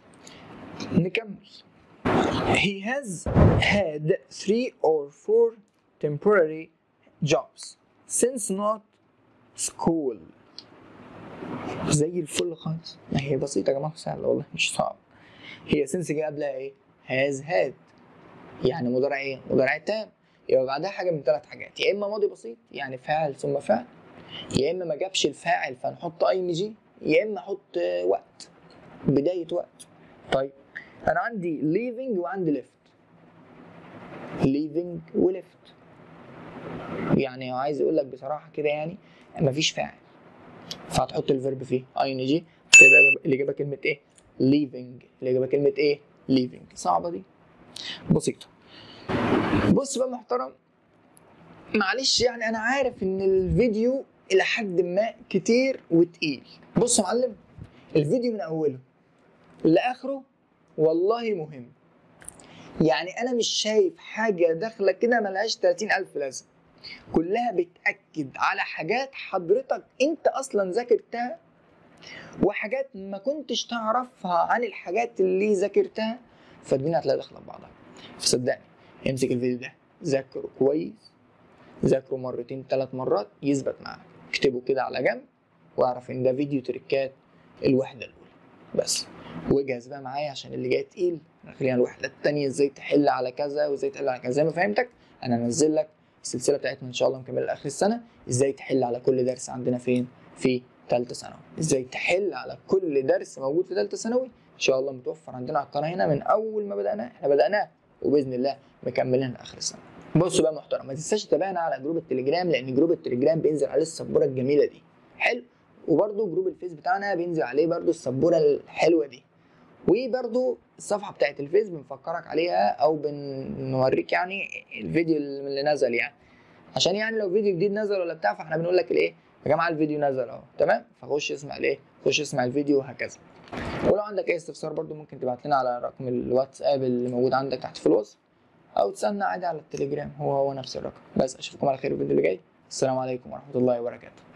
نكمل He has had three or four temporary jobs since not school زي الفل خالص ما هي بسيطة يا جماعة سهلة والله مش صعب هي سنس جه قبلها ايه؟ has had يعني مضارع ايه؟ مضارع تام يبقى بعدها حاجة من ثلاث حاجات يا إما ماضي بسيط يعني فاعل ثم فعل يا إما ما جابش الفاعل فنحط اي ام جي يا إما أحط وقت بداية وقت طيب أنا عندي leaving وعندي left leaving وليفت يعني عايز أقول لك بصراحة كده يعني مفيش فاعل فهتحط الفيرب فيه اي ان جي تبقى الاجابه كلمه ايه leaving الاجابه كلمه ايه leaving صعبه دي بسيطه بص بقى محترم معلش يعني انا عارف ان الفيديو الى حد ما كتير وتقيل بص يا معلم الفيديو من اوله لاخره والله مهم يعني انا مش شايف حاجه داخله كده ملهاش 30000 لازمه كلها بتأكد على حاجات حضرتك انت اصلا ذاكرتها وحاجات ما كنتش تعرفها عن الحاجات اللي ذاكرتها فالدنيا هتلاقي داخله في بعضها فصدقني امسك الفيديو ده ذاكره كويس ذاكره مرتين ثلاث مرات يثبت معاك اكتبه كده على جنب واعرف ان ده فيديو تريكات الوحده الاولى بس واجهز بقى معايا عشان اللي جاي تقيل خلينا الوحده الثانيه ازاي تحل على كذا وازاي تحل على كذا زي ما فهمتك انا انزل لك السلسله بتاعتنا ان شاء الله مكمله لاخر السنه ازاي تحل على كل درس عندنا فين في ثالثه ثانوي ازاي تحل على كل درس موجود في ثالثه ثانوي ان شاء الله متوفر عندنا على القناه هنا من اول ما بدانا احنا بداناه وباذن الله مكملين لاخر السنه بصوا بقى محترم ما تنساش تتابعنا على جروب التليجرام لان جروب التليجرام بينزل عليه السبوره الجميله دي حلو وبرده جروب الفيس بتاعنا بينزل عليه برده السبوره الحلوه دي وبرده الصفحه بتاعت الفيس بنفكرك عليها او بنوريك يعني الفيديو اللي نزل يعني عشان يعني لو فيديو جديد نزل ولا بتاع فاحنا بنقول لك الايه يا جماعه الفيديو نزل اهو تمام فخش اسمع الايه خش اسمع الفيديو وهكذا ولو عندك اي استفسار برضو ممكن تبعت لنا على رقم الواتساب اللي موجود عندك تحت في الوصف او تسالنا عادي على التليجرام هو هو نفس الرقم بس اشوفكم على خير في الفيديو اللي جاي السلام عليكم ورحمه الله وبركاته